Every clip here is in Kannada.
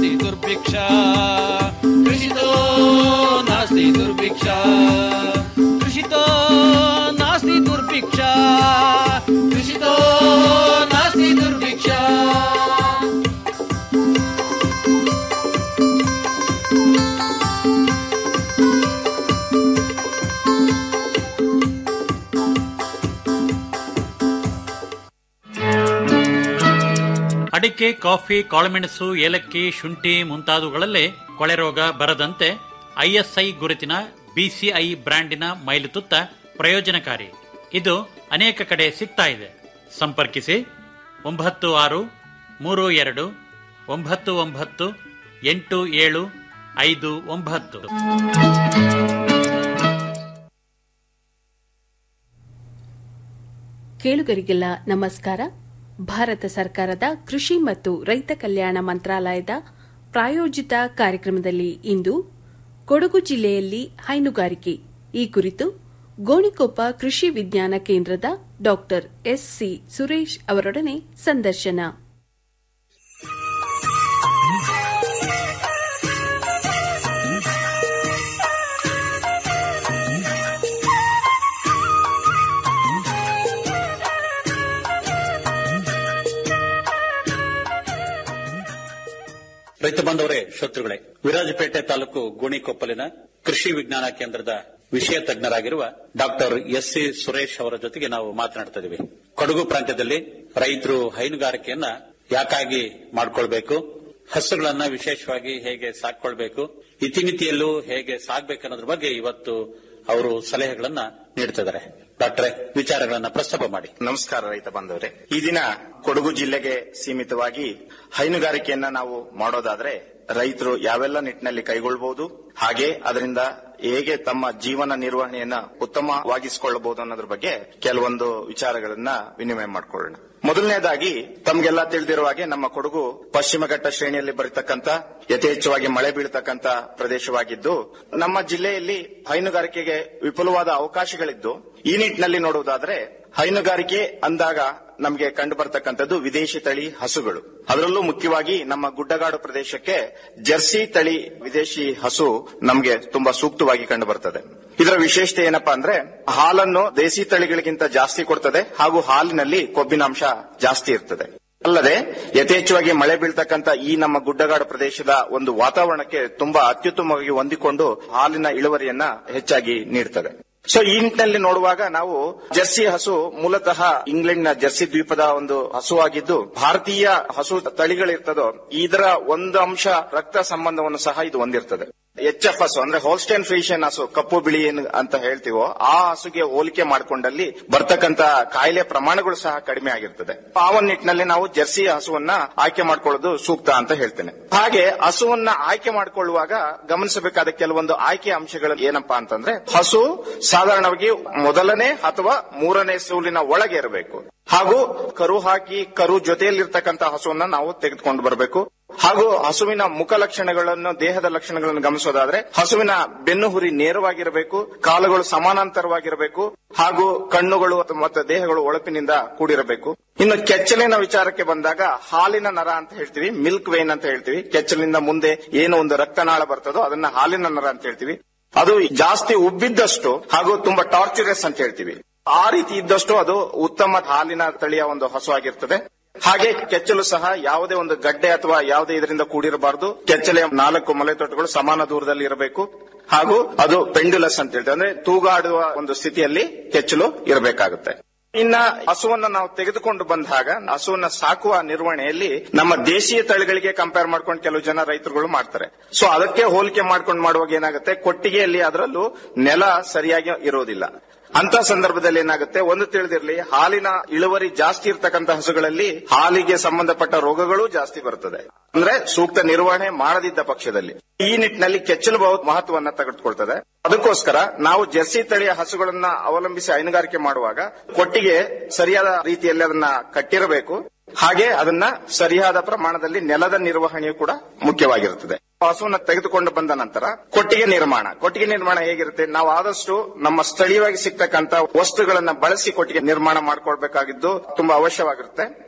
नास्ति दुर्भिक्षा कृषितो नास्ति दुर्भिक्षा कृषितो नास्ति दुर्भिक्षा कृषितो नास्ति दुर्भिक्षा ಅಡಿಕೆ ಕಾಫಿ ಕಾಳುಮೆಣಸು ಏಲಕ್ಕಿ ಶುಂಠಿ ಮುಂತಾದವುಗಳಲ್ಲೇ ಕೊಳೆ ರೋಗ ಬರದಂತೆ ಐಎಸ್ಐ ಗುರುತಿನ ಬಿಸಿಐ ಬ್ರ್ಯಾಂಡಿನ ಮೈಲುತುತ್ತ ಪ್ರಯೋಜನಕಾರಿ ಇದು ಅನೇಕ ಕಡೆ ಸಿಗ್ತಾ ಇದೆ ಸಂಪರ್ಕಿಸಿ ಒಂಬತ್ತು ಆರು ಮೂರು ಎರಡು ಒಂಬತ್ತು ಒಂಬತ್ತು ಎಂಟು ಏಳು ಐದು ಒಂಬತ್ತು ಕೇಳುಗರಿಗೆಲ್ಲ ನಮಸ್ಕಾರ ಭಾರತ ಸರ್ಕಾರದ ಕೃಷಿ ಮತ್ತು ರೈತ ಕಲ್ಯಾಣ ಮಂತ್ರಾಲಯದ ಪ್ರಾಯೋಜಿತ ಕಾರ್ಯಕ್ರಮದಲ್ಲಿ ಇಂದು ಕೊಡಗು ಜಿಲ್ಲೆಯಲ್ಲಿ ಹೈನುಗಾರಿಕೆ ಈ ಕುರಿತು ಗೋಣಿಕೊಪ್ಪ ಕೃಷಿ ವಿಜ್ಞಾನ ಕೇಂದ್ರದ ಡಾ ಎಸ್ಸಿ ಸುರೇಶ್ ಅವರೊಡನೆ ಸಂದರ್ಶನ ರೈತ ಬಾಂಧವರೇ ಶತ್ರುಗಳೇ ವಿರಾಜಪೇಟೆ ತಾಲೂಕು ಗೋಣಿಕೊಪ್ಪಲಿನ ಕೃಷಿ ವಿಜ್ಞಾನ ಕೇಂದ್ರದ ವಿಷಯ ತಜ್ಞರಾಗಿರುವ ಡಾಕ್ಟರ್ ಎಸ್ ಸಿ ಸುರೇಶ್ ಅವರ ಜೊತೆಗೆ ನಾವು ಮಾತನಾಡ್ತಾ ಇದ್ದೀವಿ ಕೊಡಗು ಪ್ರಾಂತ್ಯದಲ್ಲಿ ರೈತರು ಹೈನುಗಾರಿಕೆಯನ್ನ ಯಾಕಾಗಿ ಮಾಡ್ಕೊಳ್ಬೇಕು ಹಸುಗಳನ್ನ ವಿಶೇಷವಾಗಿ ಹೇಗೆ ಸಾಕೊಳ್ಬೇಕು ಇತಿಮಿತಿಯಲ್ಲೂ ಹೇಗೆ ಸಾಕ್ಬೇಕನ್ನೋದ್ರ ಬಗ್ಗೆ ಇವತ್ತು ಅವರು ಸಲಹೆಗಳನ್ನ ನೀಡ್ತಿದ್ದಾರೆ ಡಾಕ್ಟ್ರೆ ವಿಚಾರಗಳನ್ನ ಪ್ರಸ್ತಾಪ ಮಾಡಿ ನಮಸ್ಕಾರ ರೈತ ಬಾಂಧವರೇ ಈ ದಿನ ಕೊಡಗು ಜಿಲ್ಲೆಗೆ ಸೀಮಿತವಾಗಿ ಹೈನುಗಾರಿಕೆಯನ್ನ ನಾವು ಮಾಡೋದಾದ್ರೆ ರೈತರು ಯಾವೆಲ್ಲ ನಿಟ್ಟಿನಲ್ಲಿ ಕೈಗೊಳ್ಳಬಹುದು ಹಾಗೆ ಅದರಿಂದ ಹೇಗೆ ತಮ್ಮ ಜೀವನ ನಿರ್ವಹಣೆಯನ್ನ ಉತ್ತಮವಾಗಿಸಿಕೊಳ್ಳಬಹುದು ಅನ್ನೋದ್ರ ಬಗ್ಗೆ ಕೆಲವೊಂದು ವಿಚಾರಗಳನ್ನ ವಿನಿಮಯ ಮಾಡಿಕೊಳ್ಳೋಣ ಮೊದಲನೇದಾಗಿ ತಮ್ಗೆಲ್ಲ ತಿಳಿದಿರುವ ಹಾಗೆ ನಮ್ಮ ಕೊಡಗು ಪಶ್ಚಿಮ ಘಟ್ಟ ಶ್ರೇಣಿಯಲ್ಲಿ ಬರತಕ್ಕಂತ ಯಥೇಚ್ಛವಾಗಿ ಮಳೆ ಬೀಳತಕ್ಕಂತ ಪ್ರದೇಶವಾಗಿದ್ದು ನಮ್ಮ ಜಿಲ್ಲೆಯಲ್ಲಿ ಹೈನುಗಾರಿಕೆಗೆ ವಿಪುಲವಾದ ಅವಕಾಶಗಳಿದ್ದು ಈ ನಿಟ್ಟಿನಲ್ಲಿ ನೋಡುವುದಾದ್ರೆ ಹೈನುಗಾರಿಕೆ ಅಂದಾಗ ನಮಗೆ ಕಂಡು ಬರ್ತಕ್ಕಂಥದ್ದು ವಿದೇಶಿ ತಳಿ ಹಸುಗಳು ಅದರಲ್ಲೂ ಮುಖ್ಯವಾಗಿ ನಮ್ಮ ಗುಡ್ಡಗಾಡು ಪ್ರದೇಶಕ್ಕೆ ಜರ್ಸಿ ತಳಿ ವಿದೇಶಿ ಹಸು ನಮಗೆ ತುಂಬಾ ಸೂಕ್ತವಾಗಿ ಕಂಡು ಬರ್ತದೆ ಇದರ ವಿಶೇಷತೆ ಏನಪ್ಪಾ ಅಂದ್ರೆ ಹಾಲನ್ನು ದೇಸಿ ತಳಿಗಳಿಗಿಂತ ಜಾಸ್ತಿ ಕೊಡ್ತದೆ ಹಾಗೂ ಹಾಲಿನಲ್ಲಿ ಕೊಬ್ಬಿನಾಂಶ ಜಾಸ್ತಿ ಇರ್ತದೆ ಅಲ್ಲದೆ ಯಥೇಚ್ಛವಾಗಿ ಮಳೆ ಬೀಳ್ತಕ್ಕಂತ ಈ ನಮ್ಮ ಗುಡ್ಡಗಾಡು ಪ್ರದೇಶದ ಒಂದು ವಾತಾವರಣಕ್ಕೆ ತುಂಬಾ ಅತ್ಯುತ್ತಮವಾಗಿ ಹೊಂದಿಕೊಂಡು ಹಾಲಿನ ಇಳುವರಿಯನ್ನ ಹೆಚ್ಚಾಗಿ ನೀಡುತ್ತದೆ ಸೊ ಈ ನಿಟ್ಟಿನಲ್ಲಿ ನೋಡುವಾಗ ನಾವು ಜರ್ಸಿ ಹಸು ಮೂಲತಃ ಇಂಗ್ಲೆಂಡ್ನ ಜರ್ಸಿ ದ್ವೀಪದ ಒಂದು ಹಸುವಾಗಿದ್ದು ಭಾರತೀಯ ಹಸು ತಳಿಗಳಿರ್ತದೋ ಇದರ ಒಂದು ಅಂಶ ರಕ್ತ ಸಂಬಂಧವನ್ನು ಸಹ ಇದು ಹೊಂದಿರ್ತದೆ ಎಚ್ ಎಫ್ ಹಸು ಅಂದ್ರೆ ಹೋಲ್ಸ್ಟೈನ್ ಫ್ರೀಷನ್ ಹಸು ಕಪ್ಪು ಬಿಳಿ ಏನ್ ಅಂತ ಹೇಳ್ತೀವೋ ಆ ಹಸುಗೆ ಹೋಲಿಕೆ ಮಾಡಿಕೊಂಡಲ್ಲಿ ಬರ್ತಕ್ಕಂತ ಕಾಯಿಲೆ ಪ್ರಮಾಣಗಳು ಸಹ ಕಡಿಮೆ ಆಗಿರ್ತದೆ ಆ ಒಂದು ನಿಟ್ಟಿನಲ್ಲಿ ನಾವು ಜರ್ಸಿ ಹಸುವನ್ನ ಆಯ್ಕೆ ಮಾಡ್ಕೊಳ್ಳೋದು ಸೂಕ್ತ ಅಂತ ಹೇಳ್ತೇನೆ ಹಾಗೆ ಹಸುವನ್ನ ಆಯ್ಕೆ ಮಾಡಿಕೊಳ್ಳುವಾಗ ಗಮನಿಸಬೇಕಾದ ಕೆಲವೊಂದು ಆಯ್ಕೆ ಅಂಶಗಳು ಏನಪ್ಪಾ ಅಂತಂದ್ರೆ ಹಸು ಸಾಧಾರಣವಾಗಿ ಮೊದಲನೇ ಅಥವಾ ಮೂರನೇ ಸೂಲಿನ ಒಳಗೆ ಇರಬೇಕು ಹಾಗೂ ಕರು ಹಾಕಿ ಕರು ಜೊತೆಯಲ್ಲಿರ್ತಕ್ಕಂಥ ಹಸುವನ್ನ ನಾವು ತೆಗೆದುಕೊಂಡು ಬರಬೇಕು ಹಾಗೂ ಹಸುವಿನ ಮುಖ ಲಕ್ಷಣಗಳನ್ನು ದೇಹದ ಲಕ್ಷಣಗಳನ್ನು ಗಮನಿಸೋದಾದ್ರೆ ಹಸುವಿನ ಬೆನ್ನು ಹುರಿ ನೇರವಾಗಿರಬೇಕು ಕಾಲುಗಳು ಸಮಾನಾಂತರವಾಗಿರಬೇಕು ಹಾಗೂ ಕಣ್ಣುಗಳು ಮತ್ತು ದೇಹಗಳು ಒಳಪಿನಿಂದ ಕೂಡಿರಬೇಕು ಇನ್ನು ಕೆಚ್ಚಲಿನ ವಿಚಾರಕ್ಕೆ ಬಂದಾಗ ಹಾಲಿನ ನರ ಅಂತ ಹೇಳ್ತೀವಿ ಮಿಲ್ಕ್ ವೇನ್ ಅಂತ ಹೇಳ್ತೀವಿ ಕೆಚ್ಚಲಿನಿಂದ ಮುಂದೆ ಏನು ಒಂದು ರಕ್ತನಾಳ ಬರ್ತದೋ ಅದನ್ನ ಹಾಲಿನ ನರ ಅಂತ ಹೇಳ್ತೀವಿ ಅದು ಜಾಸ್ತಿ ಉಬ್ಬಿದ್ದಷ್ಟು ಹಾಗೂ ತುಂಬಾ ಟಾರ್ಚರಸ್ ಅಂತ ಹೇಳ್ತೀವಿ ಆ ರೀತಿ ಇದ್ದಷ್ಟು ಅದು ಉತ್ತಮ ಹಾಲಿನ ತಳಿಯ ಒಂದು ಹಸು ಆಗಿರ್ತದೆ ಹಾಗೆ ಕೆಚ್ಚಲು ಸಹ ಯಾವುದೇ ಒಂದು ಗಡ್ಡೆ ಅಥವಾ ಯಾವುದೇ ಇದರಿಂದ ಕೂಡಿರಬಾರದು ಕೆಚ್ಚಲೆಯ ನಾಲ್ಕು ಮೊಲೆತೊಟ್ಟುಗಳು ಸಮಾನ ದೂರದಲ್ಲಿ ಇರಬೇಕು ಹಾಗೂ ಅದು ಪೆಂಡುಲಸ್ ಅಂತ ಹೇಳ್ತೀವಿ ಅಂದ್ರೆ ತೂಗಾಡುವ ಒಂದು ಸ್ಥಿತಿಯಲ್ಲಿ ಕೆಚ್ಚಲು ಇರಬೇಕಾಗುತ್ತೆ ಇನ್ನ ಹಸುವನ್ನ ನಾವು ತೆಗೆದುಕೊಂಡು ಬಂದಾಗ ಹಸುವನ್ನ ಸಾಕುವ ನಿರ್ವಹಣೆಯಲ್ಲಿ ನಮ್ಮ ದೇಶೀಯ ತಳಿಗಳಿಗೆ ಕಂಪೇರ್ ಮಾಡ್ಕೊಂಡು ಕೆಲವು ಜನ ರೈತರುಗಳು ಮಾಡ್ತಾರೆ ಸೊ ಅದಕ್ಕೆ ಹೋಲಿಕೆ ಮಾಡ್ಕೊಂಡು ಮಾಡುವಾಗ ಏನಾಗುತ್ತೆ ಕೊಟ್ಟಿಗೆಯಲ್ಲಿ ಅದರಲ್ಲೂ ನೆಲ ಸರಿಯಾಗಿ ಇರೋದಿಲ್ಲ ಅಂತ ಸಂದರ್ಭದಲ್ಲಿ ಏನಾಗುತ್ತೆ ಒಂದು ತಿಳಿದಿರಲಿ ಹಾಲಿನ ಇಳುವರಿ ಜಾಸ್ತಿ ಇರ್ತಕ್ಕಂಥ ಹಸುಗಳಲ್ಲಿ ಹಾಲಿಗೆ ಸಂಬಂಧಪಟ್ಟ ರೋಗಗಳು ಜಾಸ್ತಿ ಬರುತ್ತದೆ ಅಂದ್ರೆ ಸೂಕ್ತ ನಿರ್ವಹಣೆ ಮಾಡದಿದ್ದ ಪಕ್ಷದಲ್ಲಿ ಈ ನಿಟ್ಟಿನಲ್ಲಿ ಕೆಚ್ಚಲು ಬಹು ಮಹತ್ವವನ್ನ ತೆಗೆದುಕೊಳ್ತದೆ ಅದಕ್ಕೋಸ್ಕರ ನಾವು ಜರ್ಸಿ ತಳಿಯ ಹಸುಗಳನ್ನ ಅವಲಂಬಿಸಿ ಹೈನುಗಾರಿಕೆ ಮಾಡುವಾಗ ಕೊಟ್ಟಿಗೆ ಸರಿಯಾದ ರೀತಿಯಲ್ಲಿ ಅದನ್ನ ಕಟ್ಟಿರಬೇಕು ಹಾಗೆ ಅದನ್ನ ಸರಿಯಾದ ಪ್ರಮಾಣದಲ್ಲಿ ನೆಲದ ನಿರ್ವಹಣೆಯು ಕೂಡ ಮುಖ್ಯವಾಗಿರುತ್ತದೆ ಹಸುವನ್ನ ತೆಗೆದುಕೊಂಡು ಬಂದ ನಂತರ ಕೊಟ್ಟಿಗೆ ನಿರ್ಮಾಣ ಕೊಟ್ಟಿಗೆ ನಿರ್ಮಾಣ ಹೇಗಿರುತ್ತೆ ನಾವು ಆದಷ್ಟು ನಮ್ಮ ಸ್ಥಳೀಯವಾಗಿ ಸಿಗ್ತಕ್ಕಂತ ವಸ್ತುಗಳನ್ನ ಬಳಸಿ ಕೊಟ್ಟಿಗೆ ನಿರ್ಮಾಣ ಮಾಡ್ಕೊಳ್ಬೇಕಾಗಿದ್ದು ತುಂಬಾ ಅವಶ್ಯವಾಗಿರುತ್ತೆ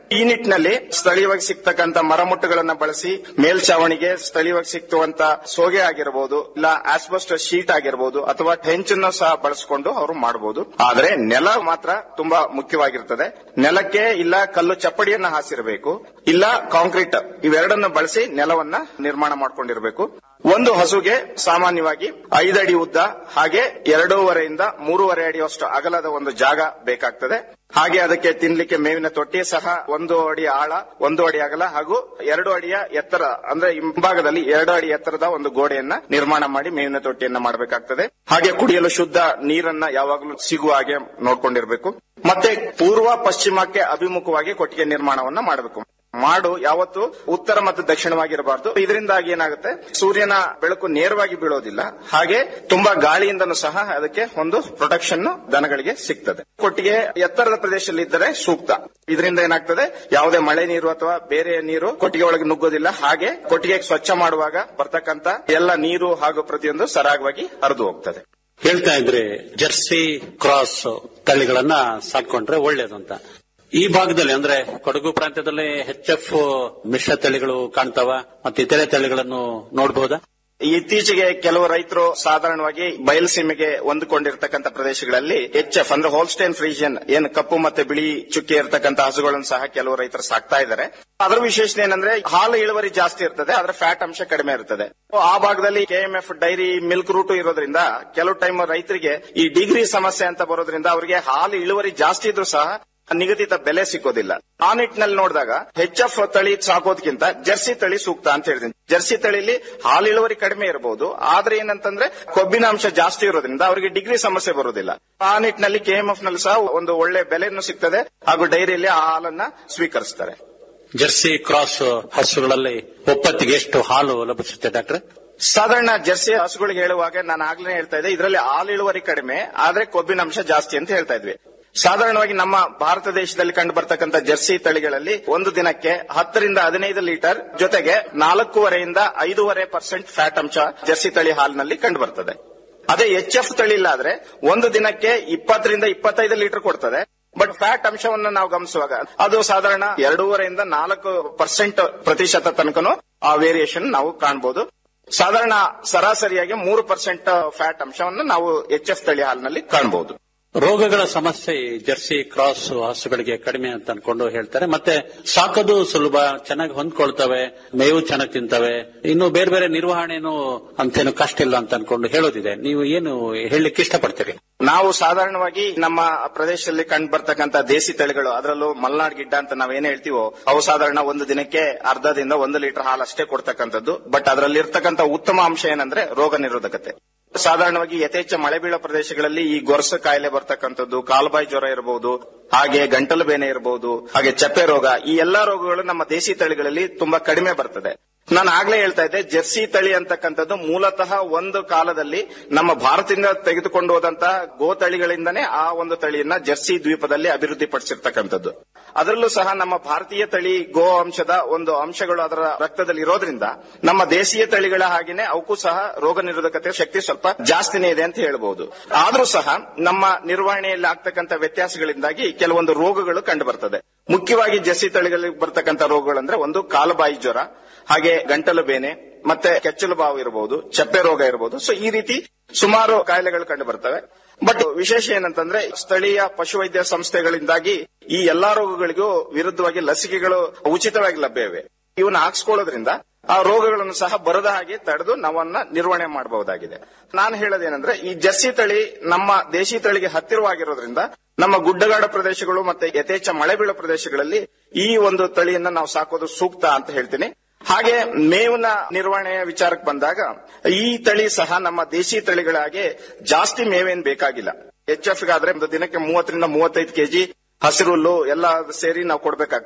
ಈ ನಿಟ್ಟಿನಲ್ಲಿ ಸ್ಥಳೀಯವಾಗಿ ಸಿಗ್ತಕ್ಕಂತ ಮರಮುಟ್ಟುಗಳನ್ನ ಬಳಸಿ ಮೇಲ್ಚಾವಣಿಗೆ ಸ್ಥಳೀಯವಾಗಿ ಸಿಕ್ತುವಂತ ಸೋಗೆ ಆಗಿರಬಹುದು ಇಲ್ಲ ಆಸ್ಬಸ್ಟ್ ಶೀಟ್ ಆಗಿರಬಹುದು ಅಥವಾ ಹೆಂಚನ್ನು ಸಹ ಬಳಸಿಕೊಂಡು ಅವರು ಮಾಡಬಹುದು ಆದ್ರೆ ನೆಲ ಮಾತ್ರ ತುಂಬಾ ಮುಖ್ಯವಾಗಿರ್ತದೆ ನೆಲಕ್ಕೆ ಇಲ್ಲ ಕಲ್ಲು ಚಪ್ಪಡಿಯನ್ನ ಹಾಸಿರಬೇಕು ಇಲ್ಲ ಕಾಂಕ್ರೀಟ್ ಇವೆರಡನ್ನು ಬಳಸಿ ನೆಲವನ್ನ ನಿರ್ಮಾಣ ಮಾಡ್ಕೊಂಡಿರಬೇಕು ಒಂದು ಹಸುಗೆ ಸಾಮಾನ್ಯವಾಗಿ ಐದಡಿ ಉದ್ದ ಹಾಗೆ ಎರಡೂವರೆಯಿಂದ ಮೂರುವರೆ ಅಡಿಯಷ್ಟು ಅಗಲದ ಒಂದು ಜಾಗ ಬೇಕಾಗ್ತದೆ ಹಾಗೆ ಅದಕ್ಕೆ ತಿನ್ಲಿಕ್ಕೆ ಮೇವಿನ ತೊಟ್ಟಿ ಸಹ ಒಂದು ಅಡಿ ಆಳ ಒಂದು ಅಡಿ ಅಗಲ ಹಾಗೂ ಎರಡು ಅಡಿಯ ಎತ್ತರ ಅಂದ್ರೆ ಹಿಂಭಾಗದಲ್ಲಿ ಎರಡು ಅಡಿ ಎತ್ತರದ ಒಂದು ಗೋಡೆಯನ್ನ ನಿರ್ಮಾಣ ಮಾಡಿ ಮೇವಿನ ತೊಟ್ಟಿಯನ್ನ ಮಾಡಬೇಕಾಗ್ತದೆ ಹಾಗೆ ಕುಡಿಯಲು ಶುದ್ಧ ನೀರನ್ನ ಯಾವಾಗಲೂ ಸಿಗುವ ಹಾಗೆ ನೋಡ್ಕೊಂಡಿರ್ಬೇಕು ಮತ್ತೆ ಪೂರ್ವ ಪಶ್ಚಿಮಕ್ಕೆ ಅಭಿಮುಖವಾಗಿ ಕೊಟ್ಟಿಗೆ ನಿರ್ಮಾಣವನ್ನ ಮಾಡಬೇಕು ಮಾಡು ಯಾವತ್ತು ಉತ್ತರ ಮತ್ತು ದಕ್ಷಿಣವಾಗಿರಬಾರದು ಇದರಿಂದಾಗಿ ಏನಾಗುತ್ತೆ ಸೂರ್ಯನ ಬೆಳಕು ನೇರವಾಗಿ ಬೀಳೋದಿಲ್ಲ ಹಾಗೆ ತುಂಬಾ ಗಾಳಿಯಿಂದನೂ ಸಹ ಅದಕ್ಕೆ ಒಂದು ಪ್ರೊಟೆಕ್ಷನ್ ದನಗಳಿಗೆ ಸಿಗ್ತದೆ ಕೊಟ್ಟಿಗೆ ಎತ್ತರದ ಪ್ರದೇಶದಲ್ಲಿ ಇದ್ದರೆ ಸೂಕ್ತ ಇದರಿಂದ ಏನಾಗ್ತದೆ ಯಾವುದೇ ಮಳೆ ನೀರು ಅಥವಾ ಬೇರೆ ನೀರು ಕೊಟ್ಟಿಗೆ ಒಳಗೆ ನುಗ್ಗೋದಿಲ್ಲ ಹಾಗೆ ಕೊಟ್ಟಿಗೆ ಸ್ವಚ್ಛ ಮಾಡುವಾಗ ಬರ್ತಕ್ಕಂತ ಎಲ್ಲ ನೀರು ಹಾಗೂ ಪ್ರತಿಯೊಂದು ಸರಾಗವಾಗಿ ಹರಿದು ಹೋಗ್ತದೆ ಹೇಳ್ತಾ ಇದ್ರೆ ಜರ್ಸಿ ಕ್ರಾಸ್ ತಳಿಗಳನ್ನ ಸಾಕೊಂಡ್ರೆ ಒಳ್ಳೇದು ಅಂತ ಈ ಭಾಗದಲ್ಲಿ ಅಂದ್ರೆ ಕೊಡಗು ಪ್ರಾಂತ್ಯದಲ್ಲಿ ಎಚ್ ಎಫ್ ಮಿಶ್ರ ತಳಿಗಳು ಕಾಣ್ತಾವ ಮತ್ತೆ ಇತರೆ ತಳಿಗಳನ್ನು ನೋಡಬಹುದಾ ಇತ್ತೀಚೆಗೆ ಕೆಲವು ರೈತರು ಸಾಧಾರಣವಾಗಿ ಬಯಲುಸೀಮೆಗೆ ಹೊಂದಿಕೊಂಡಿರ್ತಕ್ಕಂಥ ಪ್ರದೇಶಗಳಲ್ಲಿ ಎಚ್ ಎಫ್ ಅಂದ್ರೆ ಹೋಲ್ಸ್ಟೈನ್ ಫ್ರೀಜಿಯನ್ ಏನು ಕಪ್ಪು ಮತ್ತೆ ಬಿಳಿ ಚುಕ್ಕೆ ಇರತಕ್ಕಂತ ಹಸುಗಳನ್ನು ಸಹ ಕೆಲವು ರೈತರು ಸಾಕ್ತಾ ಇದ್ದಾರೆ ಅದರ ವಿಶೇಷಣೆ ಏನಂದ್ರೆ ಹಾಲು ಇಳುವರಿ ಜಾಸ್ತಿ ಇರ್ತದೆ ಆದ್ರೆ ಫ್ಯಾಟ್ ಅಂಶ ಕಡಿಮೆ ಇರ್ತದೆ ಆ ಭಾಗದಲ್ಲಿ ಕೆಎಂಎಫ್ ಡೈರಿ ಮಿಲ್ಕ್ ರೂಟ್ ಇರೋದ್ರಿಂದ ಕೆಲವು ಟೈಮ್ ರೈತರಿಗೆ ಈ ಡಿಗ್ರಿ ಸಮಸ್ಯೆ ಅಂತ ಬರೋದ್ರಿಂದ ಅವರಿಗೆ ಹಾಲು ಇಳುವರಿ ಜಾಸ್ತಿ ಇದ್ರೂ ಸಹ ನಿಗದಿತ ಬೆಲೆ ಸಿಕ್ಕೋದಿಲ್ಲ ಆ ನಿಟ್ಟಿನಲ್ಲಿ ನೋಡಿದಾಗ ಹೆಚ್ ಎಫ್ ತಳಿ ಸಾಕೋದಕ್ಕಿಂತ ಜರ್ಸಿ ತಳಿ ಸೂಕ್ತ ಅಂತ ಹೇಳ್ತೀನಿ ಜರ್ಸಿ ತಳಿಲಿ ಹಾಲು ಇಳುವರಿ ಕಡಿಮೆ ಇರಬಹುದು ಆದ್ರೆ ಏನಂತಂದ್ರೆ ಕೊಬ್ಬಿನ ಅಂಶ ಜಾಸ್ತಿ ಇರೋದ್ರಿಂದ ಅವರಿಗೆ ಡಿಗ್ರಿ ಸಮಸ್ಯೆ ಬರೋದಿಲ್ಲ ಆ ನಿಟ್ಟಿನಲ್ಲಿ ಕೆಎಂಎಫ್ ನಲ್ಲಿ ಸಹ ಒಂದು ಒಳ್ಳೆ ಬೆಲೆಯನ್ನು ಸಿಗ್ತದೆ ಹಾಗೂ ಡೈರಿಯಲ್ಲಿ ಆ ಹಾಲನ್ನ ಸ್ವೀಕರಿಸ್ತಾರೆ ಜರ್ಸಿ ಕ್ರಾಸ್ ಹಸುಗಳಲ್ಲಿ ಒಪ್ಪತ್ತಿಗೆ ಎಷ್ಟು ಹಾಲು ಲಭಿಸುತ್ತೆ ಡಾಕ್ಟರ್ ಸಾಧಾರಣ ಜರ್ಸಿ ಹಸುಗಳಿಗೆ ಹೇಳುವಾಗ ನಾನು ಆಗ್ಲೇ ಹೇಳ್ತಾ ಇದ್ದೆ ಇದರಲ್ಲಿ ಹಾಲು ಇಳುವರಿ ಕಡಿಮೆ ಆದ್ರೆ ಕೊಬ್ಬಿನ ಅಂಶ ಜಾಸ್ತಿ ಅಂತ ಹೇಳ್ತಾ ಇದ್ವಿ ಸಾಧಾರಣವಾಗಿ ನಮ್ಮ ಭಾರತ ದೇಶದಲ್ಲಿ ಕಂಡು ಬರ್ತಕ್ಕಂಥ ಜರ್ಸಿ ತಳಿಗಳಲ್ಲಿ ಒಂದು ದಿನಕ್ಕೆ ಹತ್ತರಿಂದ ಹದಿನೈದು ಲೀಟರ್ ಜೊತೆಗೆ ನಾಲ್ಕೂವರೆಯಿಂದ ಐದೂವರೆ ಪರ್ಸೆಂಟ್ ಫ್ಯಾಟ್ ಅಂಶ ಜರ್ಸಿ ತಳಿ ಹಾಲಿನಲ್ಲಿ ಕಂಡು ಬರ್ತದೆ ಅದೇ ಎಚ್ ಎಫ್ ತಳಿ ಇಲ್ಲಾದ್ರೆ ಒಂದು ದಿನಕ್ಕೆ ಇಪ್ಪತ್ತರಿಂದ ಇಪ್ಪತ್ತೈದು ಲೀಟರ್ ಕೊಡ್ತದೆ ಬಟ್ ಫ್ಯಾಟ್ ಅಂಶವನ್ನು ನಾವು ಗಮನಿಸುವಾಗ ಅದು ಸಾಧಾರಣ ಎರಡೂವರೆಯಿಂದ ನಾಲ್ಕು ಪರ್ಸೆಂಟ್ ಪ್ರತಿಶತ ತನಕನು ಆ ವೇರಿಯೇಷನ್ ನಾವು ಕಾಣಬಹುದು ಸಾಧಾರಣ ಸರಾಸರಿಯಾಗಿ ಮೂರು ಪರ್ಸೆಂಟ್ ಫ್ಯಾಟ್ ಅಂಶವನ್ನು ನಾವು ಎಚ್ ಎಫ್ ತಳಿ ಹಾಲಿನಲ್ಲಿ ಕಾಣಬಹುದು ರೋಗಗಳ ಸಮಸ್ಯೆ ಈ ಜರ್ಸಿ ಕ್ರಾಸ್ ಹಸುಗಳಿಗೆ ಕಡಿಮೆ ಅಂತ ಅನ್ಕೊಂಡು ಹೇಳ್ತಾರೆ ಮತ್ತೆ ಸಾಕೋದು ಸುಲಭ ಚೆನ್ನಾಗಿ ಹೊಂದ್ಕೊಳ್ತವೆ ಮೇವು ಚೆನ್ನಾಗಿ ತಿಂತವೆ ಇನ್ನು ಬೇರೆ ಬೇರೆ ನಿರ್ವಹಣೆನೂ ಅಂತೇನು ಕಷ್ಟ ಇಲ್ಲ ಅಂತ ಅನ್ಕೊಂಡು ಹೇಳೋದಿದೆ ನೀವು ಏನು ಹೇಳಲಿಕ್ಕೆ ಇಷ್ಟಪಡ್ತೀರಿ ನಾವು ಸಾಧಾರಣವಾಗಿ ನಮ್ಮ ಪ್ರದೇಶದಲ್ಲಿ ಕಂಡು ಬರ್ತಕ್ಕಂಥ ದೇಸಿ ತಳಿಗಳು ಅದರಲ್ಲೂ ಮಲ್ನಾಡ್ ಗಿಡ್ಡ ಅಂತ ನಾವೇನ್ ಹೇಳ್ತೀವೋ ಅವು ಸಾಧಾರಣ ಒಂದು ದಿನಕ್ಕೆ ಅರ್ಧದಿಂದ ಒಂದು ಲೀಟರ್ ಹಾಲು ಅಷ್ಟೇ ಕೊಡ್ತಕ್ಕಂಥದ್ದು ಬಟ್ ಅದರಲ್ಲಿ ಇರ್ತಕ್ಕಂಥ ಉತ್ತಮ ಅಂಶ ಏನಂದ್ರೆ ರೋಗ ನಿರೋಧಕತೆ ಸಾಧಾರಣವಾಗಿ ಯಥೇಚ್ಛ ಮಳೆ ಬೀಳೋ ಪ್ರದೇಶಗಳಲ್ಲಿ ಈ ಗೊರಸು ಕಾಯಿಲೆ ಬರ್ತಕ್ಕಂಥದ್ದು ಕಾಲ್ಬಾಯಿ ಜ್ವರ ಇರಬಹುದು ಹಾಗೆ ಗಂಟಲು ಬೇನೆ ಇರಬಹುದು ಹಾಗೆ ಚಪ್ಪೆ ರೋಗ ಈ ಎಲ್ಲಾ ರೋಗಗಳು ನಮ್ಮ ದೇಸಿ ತಳಿಗಳಲ್ಲಿ ತುಂಬಾ ಕಡಿಮೆ ಬರ್ತದೆ ನಾನು ಆಗ್ಲೇ ಹೇಳ್ತಾ ಇದ್ದೆ ಜೆರ್ಸಿ ತಳಿ ಅಂತಕ್ಕಂಥದ್ದು ಮೂಲತಃ ಒಂದು ಕಾಲದಲ್ಲಿ ನಮ್ಮ ಭಾರತದಿಂದ ತೆಗೆದುಕೊಂಡು ಹೋದಂತಹ ಗೋ ತಳಿಗಳಿಂದನೇ ಆ ಒಂದು ತಳಿಯನ್ನ ಜೆರ್ಸಿ ದ್ವೀಪದಲ್ಲಿ ಅಭಿವೃದ್ಧಿ ಪಡಿಸಿರ್ತಕ್ಕಂಥದ್ದು ಅದರಲ್ಲೂ ಸಹ ನಮ್ಮ ಭಾರತೀಯ ತಳಿ ಗೋ ಅಂಶದ ಒಂದು ಅಂಶಗಳು ಅದರ ರಕ್ತದಲ್ಲಿ ಇರೋದ್ರಿಂದ ನಮ್ಮ ದೇಶೀಯ ತಳಿಗಳ ಹಾಗೇನೆ ಅವಕ್ಕೂ ಸಹ ರೋಗ ನಿರೋಧಕತೆ ಶಕ್ತಿ ಸ್ವಲ್ಪ ಜಾಸ್ತಿನೇ ಇದೆ ಅಂತ ಹೇಳ್ಬಹುದು ಆದ್ರೂ ಸಹ ನಮ್ಮ ನಿರ್ವಹಣೆಯಲ್ಲಿ ಆಗ್ತಕ್ಕಂಥ ವ್ಯತ್ಯಾಸಗಳಿಂದಾಗಿ ಕೆಲವೊಂದು ರೋಗಗಳು ಕಂಡು ಬರ್ತದೆ ಮುಖ್ಯವಾಗಿ ಜೆರ್ಸಿ ತಳಿಗಳಿಗೆ ಬರ್ತಕ್ಕಂಥ ರೋಗಗಳಂದ್ರೆ ಒಂದು ಕಾಲುಬಾಯಿ ಜ್ವರ ಹಾಗೆ ಗಂಟಲು ಬೇನೆ ಮತ್ತೆ ಕೆಚ್ಚಲು ಬಾವು ಇರಬಹುದು ಚಪ್ಪೆ ರೋಗ ಇರಬಹುದು ಸೊ ಈ ರೀತಿ ಸುಮಾರು ಕಾಯಿಲೆಗಳು ಕಂಡು ಬರ್ತವೆ ಬಟ್ ವಿಶೇಷ ಏನಂತಂದ್ರೆ ಸ್ಥಳೀಯ ಪಶುವೈದ್ಯ ಸಂಸ್ಥೆಗಳಿಂದಾಗಿ ಈ ಎಲ್ಲಾ ರೋಗಗಳಿಗೂ ವಿರುದ್ಧವಾಗಿ ಲಸಿಕೆಗಳು ಉಚಿತವಾಗಿ ಲಭ್ಯವಿವೆ ಇವನ್ನ ಹಾಕ್ಸ್ಕೊಳ್ಳೋದ್ರಿಂದ ಆ ರೋಗಗಳನ್ನು ಸಹ ಬರದ ಹಾಗೆ ತಡೆದು ನಾವನ್ನ ನಿರ್ವಹಣೆ ಮಾಡಬಹುದಾಗಿದೆ ನಾನು ಹೇಳೋದೇನೆಂದ್ರೆ ಈ ಜರ್ಸಿ ತಳಿ ನಮ್ಮ ದೇಶಿ ತಳಿಗೆ ಹತ್ತಿರವಾಗಿರೋದ್ರಿಂದ ನಮ್ಮ ಗುಡ್ಡಗಾಡು ಪ್ರದೇಶಗಳು ಮತ್ತೆ ಯಥೇಚ್ಛ ಮಳೆ ಬೀಳೋ ಪ್ರದೇಶಗಳಲ್ಲಿ ಈ ಒಂದು ತಳಿಯನ್ನ ನಾವು ಸಾಕೋದು ಸೂಕ್ತ ಅಂತ ಹೇಳ್ತೀನಿ ಹಾಗೆ ಮೇವಿನ ನಿರ್ವಹಣೆಯ ವಿಚಾರಕ್ಕೆ ಬಂದಾಗ ಈ ತಳಿ ಸಹ ನಮ್ಮ ದೇಶಿ ತಳಿಗಳಾಗೆ ಜಾಸ್ತಿ ಮೇವೇನ್ ಬೇಕಾಗಿಲ್ಲ ಎಚ್ ಎಫ್ ಗಾದ್ರೆ ಒಂದು ದಿನಕ್ಕೆ ಮೂವತ್ತರಿಂದ ಮೂವತ್ತೈದು ಕೆಜಿ ಹಸಿರುಲ್ಲು ಎಲ್ಲ ಸೇರಿ ನಾವು ಕೊಡಬೇಕಾಗ್ತದೆ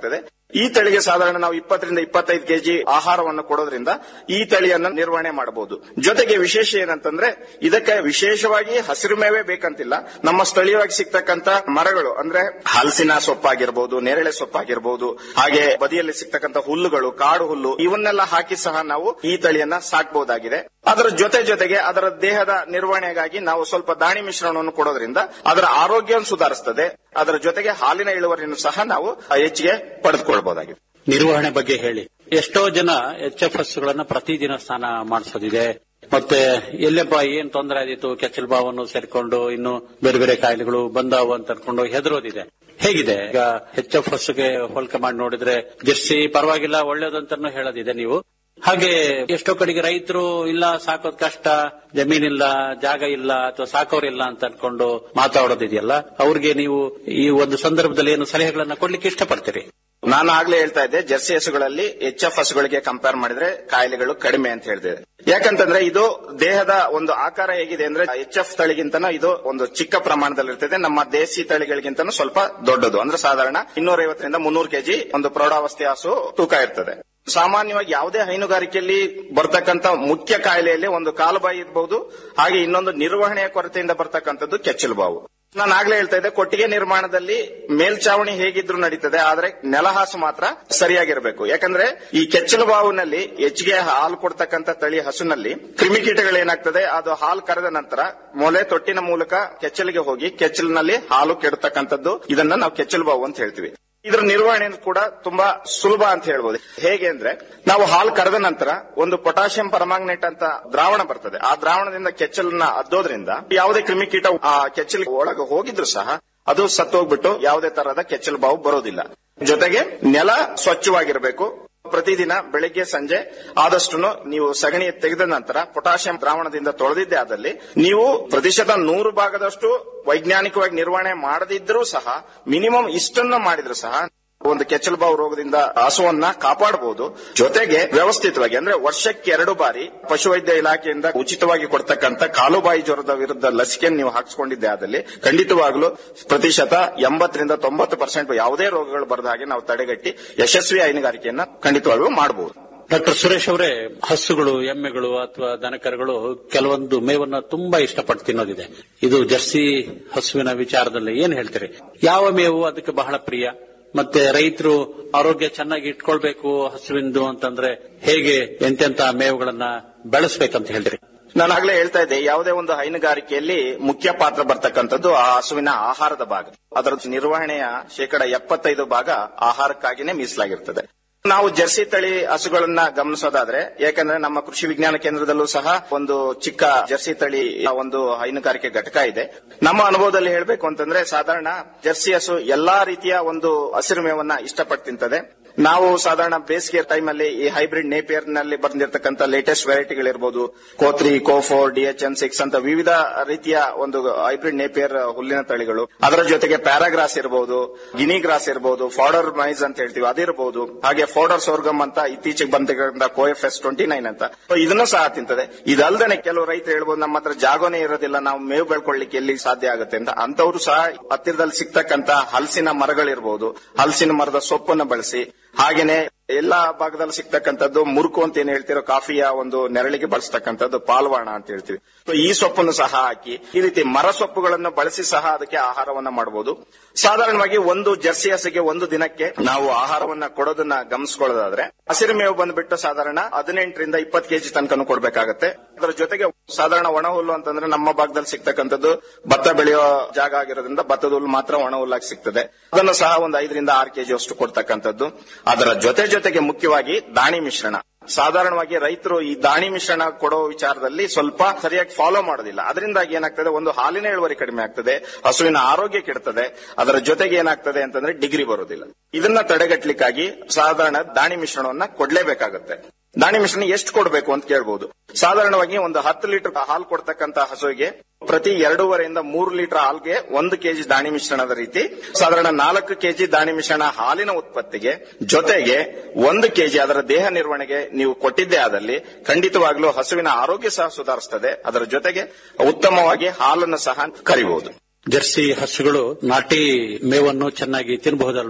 ಈ ತಳಿಗೆ ಸಾಧಾರಣ ನಾವು ಇಪ್ಪತ್ತರಿಂದ ಇಪ್ಪತ್ತೈದು ಕೆಜಿ ಆಹಾರವನ್ನು ಕೊಡೋದ್ರಿಂದ ಈ ತಳಿಯನ್ನ ನಿರ್ವಹಣೆ ಮಾಡಬಹುದು ಜೊತೆಗೆ ವಿಶೇಷ ಏನಂತಂದ್ರೆ ಇದಕ್ಕೆ ವಿಶೇಷವಾಗಿ ಹಸಿರು ಮೇವೇ ಬೇಕಂತಿಲ್ಲ ನಮ್ಮ ಸ್ಥಳೀಯವಾಗಿ ಸಿಗ್ತಕ್ಕಂತ ಮರಗಳು ಅಂದ್ರೆ ಹಲಸಿನ ಸೊಪ್ಪಾಗಿರ್ಬೋದು ನೇರಳೆ ಸೊಪ್ಪಾಗಿರ್ಬೋದು ಹಾಗೆ ಬದಿಯಲ್ಲಿ ಸಿಗ್ತಕ್ಕಂತ ಹುಲ್ಲುಗಳು ಕಾಡು ಹುಲ್ಲು ಇವನ್ನೆಲ್ಲ ಹಾಕಿ ಸಹ ನಾವು ಈ ತಳಿಯನ್ನ ಸಾಕಬಹುದಾಗಿದೆ ಅದರ ಜೊತೆ ಜೊತೆಗೆ ಅದರ ದೇಹದ ನಿರ್ವಹಣೆಗಾಗಿ ನಾವು ಸ್ವಲ್ಪ ದಾಣಿ ಮಿಶ್ರಣವನ್ನು ಕೊಡೋದ್ರಿಂದ ಅದರ ಆರೋಗ್ಯವನ್ನು ಸುಧಾರಿಸುತ್ತದೆ ಅದರ ಜೊತೆಗೆ ಹಾಲಿನ ಇಳುವರಿಯನ್ನು ಸಹ ನಾವು ಹೆಚ್ಚಿಗೆ ಪಡೆದುಕೊಳ್ಬಹುದಾಗಿದೆ ನಿರ್ವಹಣೆ ಬಗ್ಗೆ ಹೇಳಿ ಎಷ್ಟೋ ಜನ ಎಚ್ ಎಫ್ ಎಸ್ ಗಳನ್ನ ಪ್ರತಿದಿನ ಸ್ನಾನ ಮಾಡಿಸೋದಿದೆ ಮತ್ತೆ ಎಲ್ಲೆಪ್ಪ ಏನ್ ತೊಂದರೆ ಆದಿತ್ತು ಕೆಚ್ಚಲ್ ಬಾವನ್ನು ಸೇರ್ಕೊಂಡು ಇನ್ನು ಬೇರೆ ಬೇರೆ ಕಾಯಿಲೆಗಳು ಬಂದಾವು ಅಂತ ಅನ್ಕೊಂಡು ಹೆದರೋದಿದೆ ಹೇಗಿದೆ ಈಗ ಎಚ್ ಎಫ್ ಎಸ್ ಗೆ ಹೋಲಿಕೆ ಮಾಡಿ ನೋಡಿದ್ರೆ ಜರ್ಸಿ ಪರವಾಗಿಲ್ಲ ಒಳ್ಳೇದಂತಾನು ಹೇಳೋದಿದೆ ನೀವು ಹಾಗೆ ಎಷ್ಟೋ ಕಡೆಗೆ ರೈತರು ಇಲ್ಲ ಸಾಕೋದ್ ಕಷ್ಟ ಜಮೀನಿಲ್ಲ ಜಾಗ ಇಲ್ಲ ಅಥವಾ ಸಾಕೋರಿಲ್ಲ ಅಂತ ಅನ್ಕೊಂಡು ಮಾತಾಡೋದಿದೆಯಲ್ಲ ಅವ್ರಿಗೆ ನೀವು ಈ ಒಂದು ಸಂದರ್ಭದಲ್ಲಿ ಏನು ಸಲಹೆಗಳನ್ನ ಕೊಡ್ಲಿಕ್ಕೆ ಇಷ್ಟಪಡ್ತೀರಿ ನಾನು ಆಗ್ಲೇ ಹೇಳ್ತಾ ಇದ್ದೆ ಜರ್ಸಿ ಹಸುಗಳಲ್ಲಿ ಎಚ್ ಎಫ್ ಹಸುಗಳಿಗೆ ಕಂಪೇರ್ ಮಾಡಿದ್ರೆ ಕಾಯಿಲೆಗಳು ಕಡಿಮೆ ಅಂತ ಹೇಳಿದೆ ಯಾಕಂತಂದ್ರೆ ಇದು ದೇಹದ ಒಂದು ಆಕಾರ ಹೇಗಿದೆ ಅಂದ್ರೆ ಎಚ್ ಎಫ್ ತಳಿಗಿಂತನೂ ಇದು ಒಂದು ಚಿಕ್ಕ ಪ್ರಮಾಣದಲ್ಲಿ ಇರ್ತದೆ ನಮ್ಮ ದೇಸಿ ತಳಿಗಳಿಗಿಂತನೂ ಸ್ವಲ್ಪ ದೊಡ್ಡದು ಅಂದ್ರೆ ಸಾಧಾರಣ ಇನ್ನೂರ ಐವತ್ತರಿಂದ ಮುನ್ನೂರು ಕೆಜಿ ಒಂದು ಪ್ರೌಢಾವಸ್ಥೆ ಹಸು ತೂಕ ಇರ್ತದೆ ಸಾಮಾನ್ಯವಾಗಿ ಯಾವುದೇ ಹೈನುಗಾರಿಕೆಯಲ್ಲಿ ಬರ್ತಕ್ಕಂತ ಮುಖ್ಯ ಕಾಯಿಲೆಯಲ್ಲಿ ಒಂದು ಕಾಲುಬಾಯಿ ಇರಬಹುದು ಹಾಗೆ ಇನ್ನೊಂದು ನಿರ್ವಹಣೆಯ ಕೊರತೆಯಿಂದ ಬರ್ತಕ್ಕಂಥದ್ದು ಕೆಚ್ಚಲು ಬಾವು ನಾನು ಆಗ್ಲೇ ಹೇಳ್ತಾ ಇದ್ದೆ ಕೊಟ್ಟಿಗೆ ನಿರ್ಮಾಣದಲ್ಲಿ ಮೇಲ್ಚಾವಣಿ ಹೇಗಿದ್ರು ನಡೀತದೆ ಆದ್ರೆ ನೆಲಹಾಸು ಮಾತ್ರ ಸರಿಯಾಗಿರಬೇಕು ಯಾಕಂದ್ರೆ ಈ ಕೆಚ್ಚಲು ಬಾವಿನಲ್ಲಿ ಹೆಚ್ಚಿಗೆ ಹಾಲು ಕೊಡ್ತಕ್ಕಂತ ತಳಿ ಹಸುನಲ್ಲಿ ಕ್ರಿಮಿಕೀಟಗಳೇನಾಗ್ತದೆ ಅದು ಹಾಲು ಕರೆದ ನಂತರ ಮೊಲೆ ತೊಟ್ಟಿನ ಮೂಲಕ ಕೆಚ್ಚಲಿಗೆ ಹೋಗಿ ಕೆಚ್ಚಲಿನಲ್ಲಿ ಹಾಲು ಕೆಡತಕ್ಕಂಥದ್ದು ಇದನ್ನ ನಾವು ಕೆಚ್ಚಲು ಬಾವು ಅಂತ ಹೇಳ್ತೀವಿ ಇದರ ನಿರ್ವಹಣೆ ಕೂಡ ತುಂಬಾ ಸುಲಭ ಅಂತ ಹೇಳ್ಬೋದು ಹೇಗೆ ಅಂದ್ರೆ ನಾವು ಹಾಲು ಕರೆದ ನಂತರ ಒಂದು ಪೊಟಾಷಿಯಂ ಪರಮಾಂಗನೇಟ್ ಅಂತ ದ್ರಾವಣ ಬರ್ತದೆ ಆ ದ್ರಾವಣದಿಂದ ಕೆಚ್ಚಲನ್ನ ಅದ್ದೋದ್ರಿಂದ ಯಾವುದೇ ಕ್ರಿಮಿಕೀಟ ಆ ಕೆಚ್ಚಲ್ ಒಳಗೆ ಹೋಗಿದ್ರು ಸಹ ಅದು ಸತ್ತೋಗ್ಬಿಟ್ಟು ಯಾವುದೇ ತರಹದ ಕೆಚ್ಚಲು ಬಾವು ಬರೋದಿಲ್ಲ ಜೊತೆಗೆ ನೆಲ ಸ್ವಚ್ಛವಾಗಿರಬೇಕು ಪ್ರತಿದಿನ ಬೆಳಿಗ್ಗೆ ಸಂಜೆ ಆದಷ್ಟು ನೀವು ಸಗಣಿ ತೆಗೆದ ನಂತರ ಪೊಟಾಷಿಯಂ ದ್ರಾವಣದಿಂದ ತೊಳೆದಿದ್ದೆ ಆದಲ್ಲಿ ನೀವು ಪ್ರತಿಶತ ನೂರು ಭಾಗದಷ್ಟು ವೈಜ್ಞಾನಿಕವಾಗಿ ನಿರ್ವಹಣೆ ಮಾಡದಿದ್ರೂ ಸಹ ಮಿನಿಮಮ್ ಇಷ್ಟನ್ನ ಮಾಡಿದ್ರು ಸಹ ಒಂದು ಕೆಚ್ಚಲುಬಾವು ರೋಗದಿಂದ ಹಸುವನ್ನ ಕಾಪಾಡಬಹುದು ಜೊತೆಗೆ ವ್ಯವಸ್ಥಿತವಾಗಿ ಅಂದ್ರೆ ವರ್ಷಕ್ಕೆ ಎರಡು ಬಾರಿ ಪಶುವೈದ್ಯ ಇಲಾಖೆಯಿಂದ ಉಚಿತವಾಗಿ ಕೊಡ್ತಕ್ಕಂತ ಕಾಲುಬಾಯಿ ಜ್ವರದ ವಿರುದ್ಧ ಲಸಿಕೆಯನ್ನು ನೀವು ಹಾಕಿಸ್ಕೊಂಡಿದ್ದೆ ಆದಲ್ಲಿ ಖಂಡಿತವಾಗ್ಲೂ ಪ್ರತಿಶತ ಎಂಬತ್ತರಿಂದ ತೊಂಬತ್ತು ಪರ್ಸೆಂಟ್ ಯಾವುದೇ ರೋಗಗಳು ಬರದ ಹಾಗೆ ನಾವು ತಡೆಗಟ್ಟಿ ಯಶಸ್ವಿ ಹೈನುಗಾರಿಕೆಯನ್ನ ಖಂಡಿತವಾಗ್ಲೂ ಮಾಡಬಹುದು ಡಾಕ್ಟರ್ ಸುರೇಶ್ ಅವರೇ ಹಸುಗಳು ಎಮ್ಮೆಗಳು ಅಥವಾ ದನಕರುಗಳು ಕೆಲವೊಂದು ಮೇವನ್ನ ತುಂಬಾ ಇಷ್ಟಪಟ್ಟು ತಿನ್ನೋದಿದೆ ಇದು ಜರ್ಸಿ ಹಸುವಿನ ವಿಚಾರದಲ್ಲಿ ಏನ್ ಹೇಳ್ತೀರಿ ಯಾವ ಮೇವು ಅದಕ್ಕೆ ಬಹಳ ಪ್ರಿಯ ಮತ್ತೆ ರೈತರು ಆರೋಗ್ಯ ಚೆನ್ನಾಗಿ ಇಟ್ಕೊಳ್ಬೇಕು ಹಸುವಿಂದು ಅಂತಂದ್ರೆ ಹೇಗೆ ಎಂತೆಂತ ಮೇವುಗಳನ್ನ ಬೆಳೆಸ್ಬೇಕಂತ ಹೇಳ್ತೀರಿ ನಾನು ಆಗ್ಲೇ ಹೇಳ್ತಾ ಇದ್ದೆ ಯಾವುದೇ ಒಂದು ಹೈನುಗಾರಿಕೆಯಲ್ಲಿ ಮುಖ್ಯ ಪಾತ್ರ ಬರ್ತಕ್ಕಂಥದ್ದು ಆ ಹಸುವಿನ ಆಹಾರದ ಭಾಗ ಅದರ ನಿರ್ವಹಣೆಯ ಶೇಕಡ ಎಪ್ಪತ್ತೈದು ಭಾಗ ಆಹಾರಕ್ಕಾಗಿನೇ ಮೀಸಲಾಗಿರ್ತದೆ ನಾವು ಜರ್ಸಿ ತಳಿ ಹಸುಗಳನ್ನ ಗಮನಿಸೋದಾದ್ರೆ ಯಾಕಂದ್ರೆ ನಮ್ಮ ಕೃಷಿ ವಿಜ್ಞಾನ ಕೇಂದ್ರದಲ್ಲೂ ಸಹ ಒಂದು ಚಿಕ್ಕ ಜರ್ಸಿ ತಳಿ ಒಂದು ಹೈನುಗಾರಿಕೆ ಘಟಕ ಇದೆ ನಮ್ಮ ಅನುಭವದಲ್ಲಿ ಹೇಳಬೇಕು ಅಂತಂದ್ರೆ ಸಾಧಾರಣ ಜರ್ಸಿ ಹಸು ಎಲ್ಲಾ ರೀತಿಯ ಒಂದು ಹಸಿರು ಮೇವನ್ನ ಇಷ್ಟಪಟ್ಟು ತಿಂತದೆ ನಾವು ಸಾಧಾರಣ ಬೇಸಿಗೆ ಟೈಮ್ ಅಲ್ಲಿ ಈ ಹೈಬ್ರಿಡ್ ನೇಪಿಯರ್ ನಲ್ಲಿ ಬಂದಿರತಕ್ಕಂತ ಲೇಟೆಸ್ಟ್ ವೆರೈಟಿಗಳಿರ್ಬೋದು ಕೋತ್ರಿ ಕೋಫೋರ್ ಡಿಎಚ್ಎನ್ ಸಿಕ್ಸ್ ಅಂತ ವಿವಿಧ ರೀತಿಯ ಒಂದು ಹೈಬ್ರಿಡ್ ನೇಪಿಯರ್ ಹುಲ್ಲಿನ ತಳಿಗಳು ಅದರ ಜೊತೆಗೆ ಪ್ಯಾರಾಗ್ರಾಸ್ ಇರಬಹುದು ಗಿನಿ ಗ್ರಾಸ್ ಇರಬಹುದು ಫಾಡರ್ ಮೈಸ್ ಅಂತ ಹೇಳ್ತೀವಿ ಅದಿರಬಹುದು ಹಾಗೆ ಫೋಡರ್ ಸೋರ್ಗಮ್ ಅಂತ ಇತ್ತೀಚೆಗೆ ಬಂದಿರತಕ್ಕಂತ ಕೋಎಫ್ ಎಸ್ ಟ್ವೆಂಟಿ ನೈನ್ ಅಂತ So ಇದನ್ನು ಸಹ ತಿಂತದೆ ಇದಲ್ದೇನೆ ಕೆಲವು ರೈತರು ಹೇಳ್ಬೋದು ನಮ್ಮ ಹತ್ರ ಜಾಗನೇ ಇರೋದಿಲ್ಲ ನಾವು ಮೇವು ಬೆಳ್ಕೊಳ್ಳಿಕ್ಕೆ ಎಲ್ಲಿ ಸಾಧ್ಯ ಆಗುತ್ತೆ ಅಂತ ಅಂತವರು ಸಹ ಹತ್ತಿರದಲ್ಲಿ ಸಿಗ್ತಕ್ಕಂತ ಹಲಸಿನ ಮರಗಳಿರ್ಬೋದು ಹಲಸಿನ ಮರದ ಸೊಪ್ಪನ್ನು ಬಳಸಿ ಹಾಗೇನೆ ಎಲ್ಲಾ ಭಾಗದಲ್ಲಿ ಸಿಗ್ತಕ್ಕಂಥದ್ದು ಮುರುಕು ಅಂತ ಏನ್ ಹೇಳ್ತಿರೋ ಕಾಫಿಯ ಒಂದು ನೆರಳಿಗೆ ಬಳಸ್ತಕ್ಕಂಥದ್ದು ಪಾಲ್ವಾಣ ಅಂತ ಹೇಳ್ತೀವಿ ಸೊ ಈ ಸೊಪ್ಪನ್ನು ಸಹ ಹಾಕಿ ಈ ರೀತಿ ಮರ ಸೊಪ್ಪುಗಳನ್ನು ಬಳಸಿ ಸಹ ಅದಕ್ಕೆ ಆಹಾರವನ್ನ ಮಾಡಬಹುದು ಸಾಧಾರಣವಾಗಿ ಒಂದು ಜರ್ಸಿ ಹಸಿಗೆ ಒಂದು ದಿನಕ್ಕೆ ನಾವು ಆಹಾರವನ್ನ ಕೊಡೋದನ್ನ ಗಮನಿಸ್ಕೊಳ್ಳೋದಾದ್ರೆ ಹಸಿರು ಮೇವು ಬಂದ್ಬಿಟ್ಟು ಸಾಧಾರಣ ಹದಿನೆಂಟರಿಂದ ಇಪ್ಪತ್ತು ಕೆಜಿ ತನಕನೂ ಕೊಡ್ಬೇಕಾಗತ್ತೆ ಅದರ ಜೊತೆಗೆ ಸಾಧಾರಣ ಒಣ ಹುಲ್ಲು ಅಂತಂದ್ರೆ ನಮ್ಮ ಭಾಗದಲ್ಲಿ ಸಿಗ್ತಕ್ಕಂಥದ್ದು ಭತ್ತ ಬೆಳೆಯೋ ಜಾಗ ಆಗಿರೋದ್ರಿಂದ ಭತ್ತದ ಹುಲ್ಲು ಮಾತ್ರ ಒಣ ಹುಲ್ಲಾಗಿ ಸಿಗ್ತದೆ ಅದನ್ನು ಸಹ ಒಂದು ಐದರಿಂದ ಆರು ಕೆಜಿ ಅಷ್ಟು ಕೊಡ್ತಕ್ಕಂಥದ್ದು ಅದರ ಜೊತೆ ಜೊತೆಗೆ ಮುಖ್ಯವಾಗಿ ದಾಣಿ ಮಿಶ್ರಣ ಸಾಧಾರಣವಾಗಿ ರೈತರು ಈ ದಾಣಿ ಮಿಶ್ರಣ ಕೊಡೋ ವಿಚಾರದಲ್ಲಿ ಸ್ವಲ್ಪ ಸರಿಯಾಗಿ ಫಾಲೋ ಮಾಡೋದಿಲ್ಲ ಅದರಿಂದಾಗಿ ಏನಾಗ್ತದೆ ಒಂದು ಹಾಲಿನ ಇಳುವರಿ ಕಡಿಮೆ ಆಗ್ತದೆ ಹಸುವಿನ ಆರೋಗ್ಯ ಕೆಡ್ತದೆ ಅದರ ಜೊತೆಗೆ ಏನಾಗ್ತದೆ ಅಂತಂದ್ರೆ ಡಿಗ್ರಿ ಬರೋದಿಲ್ಲ ಇದನ್ನ ತಡೆಗಟ್ಟಲಿಕ್ಕಾಗಿ ಸಾಧಾರಣ ದಾಣಿ ಮಿಶ್ರಣವನ್ನ ಕೊಡ್ಲೇಬೇಕಾಗುತ್ತೆ ದಾಣಿ ಮಿಶ್ರಣ ಎಷ್ಟು ಕೊಡಬೇಕು ಅಂತ ಕೇಳಬಹುದು ಸಾಧಾರಣವಾಗಿ ಒಂದು ಹತ್ತು ಲೀಟರ್ ಹಾಲು ಕೊಡ್ತಕ್ಕಂತ ಹಸುವಿಗೆ ಪ್ರತಿ ಎರಡೂವರೆಯಿಂದ ಮೂರು ಲೀಟರ್ ಹಾಲ್ಗೆ ಒಂದು ಕೆಜಿ ದಾಣಿ ಮಿಶ್ರಣದ ರೀತಿ ಸಾಧಾರಣ ನಾಲ್ಕು ಕೆಜಿ ದಾಣಿ ಮಿಶ್ರಣ ಹಾಲಿನ ಉತ್ಪತ್ತಿಗೆ ಜೊತೆಗೆ ಒಂದು ಕೆಜಿ ಅದರ ದೇಹ ನಿರ್ವಹಣೆಗೆ ನೀವು ಕೊಟ್ಟಿದ್ದೇ ಆದಲ್ಲಿ ಖಂಡಿತವಾಗ್ಲೂ ಹಸುವಿನ ಆರೋಗ್ಯ ಸಹ ಸುಧಾರಿಸುತ್ತದೆ ಅದರ ಜೊತೆಗೆ ಉತ್ತಮವಾಗಿ ಹಾಲನ್ನು ಸಹ ಕರಿಬಹುದು ಜರ್ಸಿ ಹಸುಗಳು ನಾಟಿ ಮೇವನ್ನು ಚೆನ್ನಾಗಿ ತಿನ್ನಬಹುದಲ್ವಾ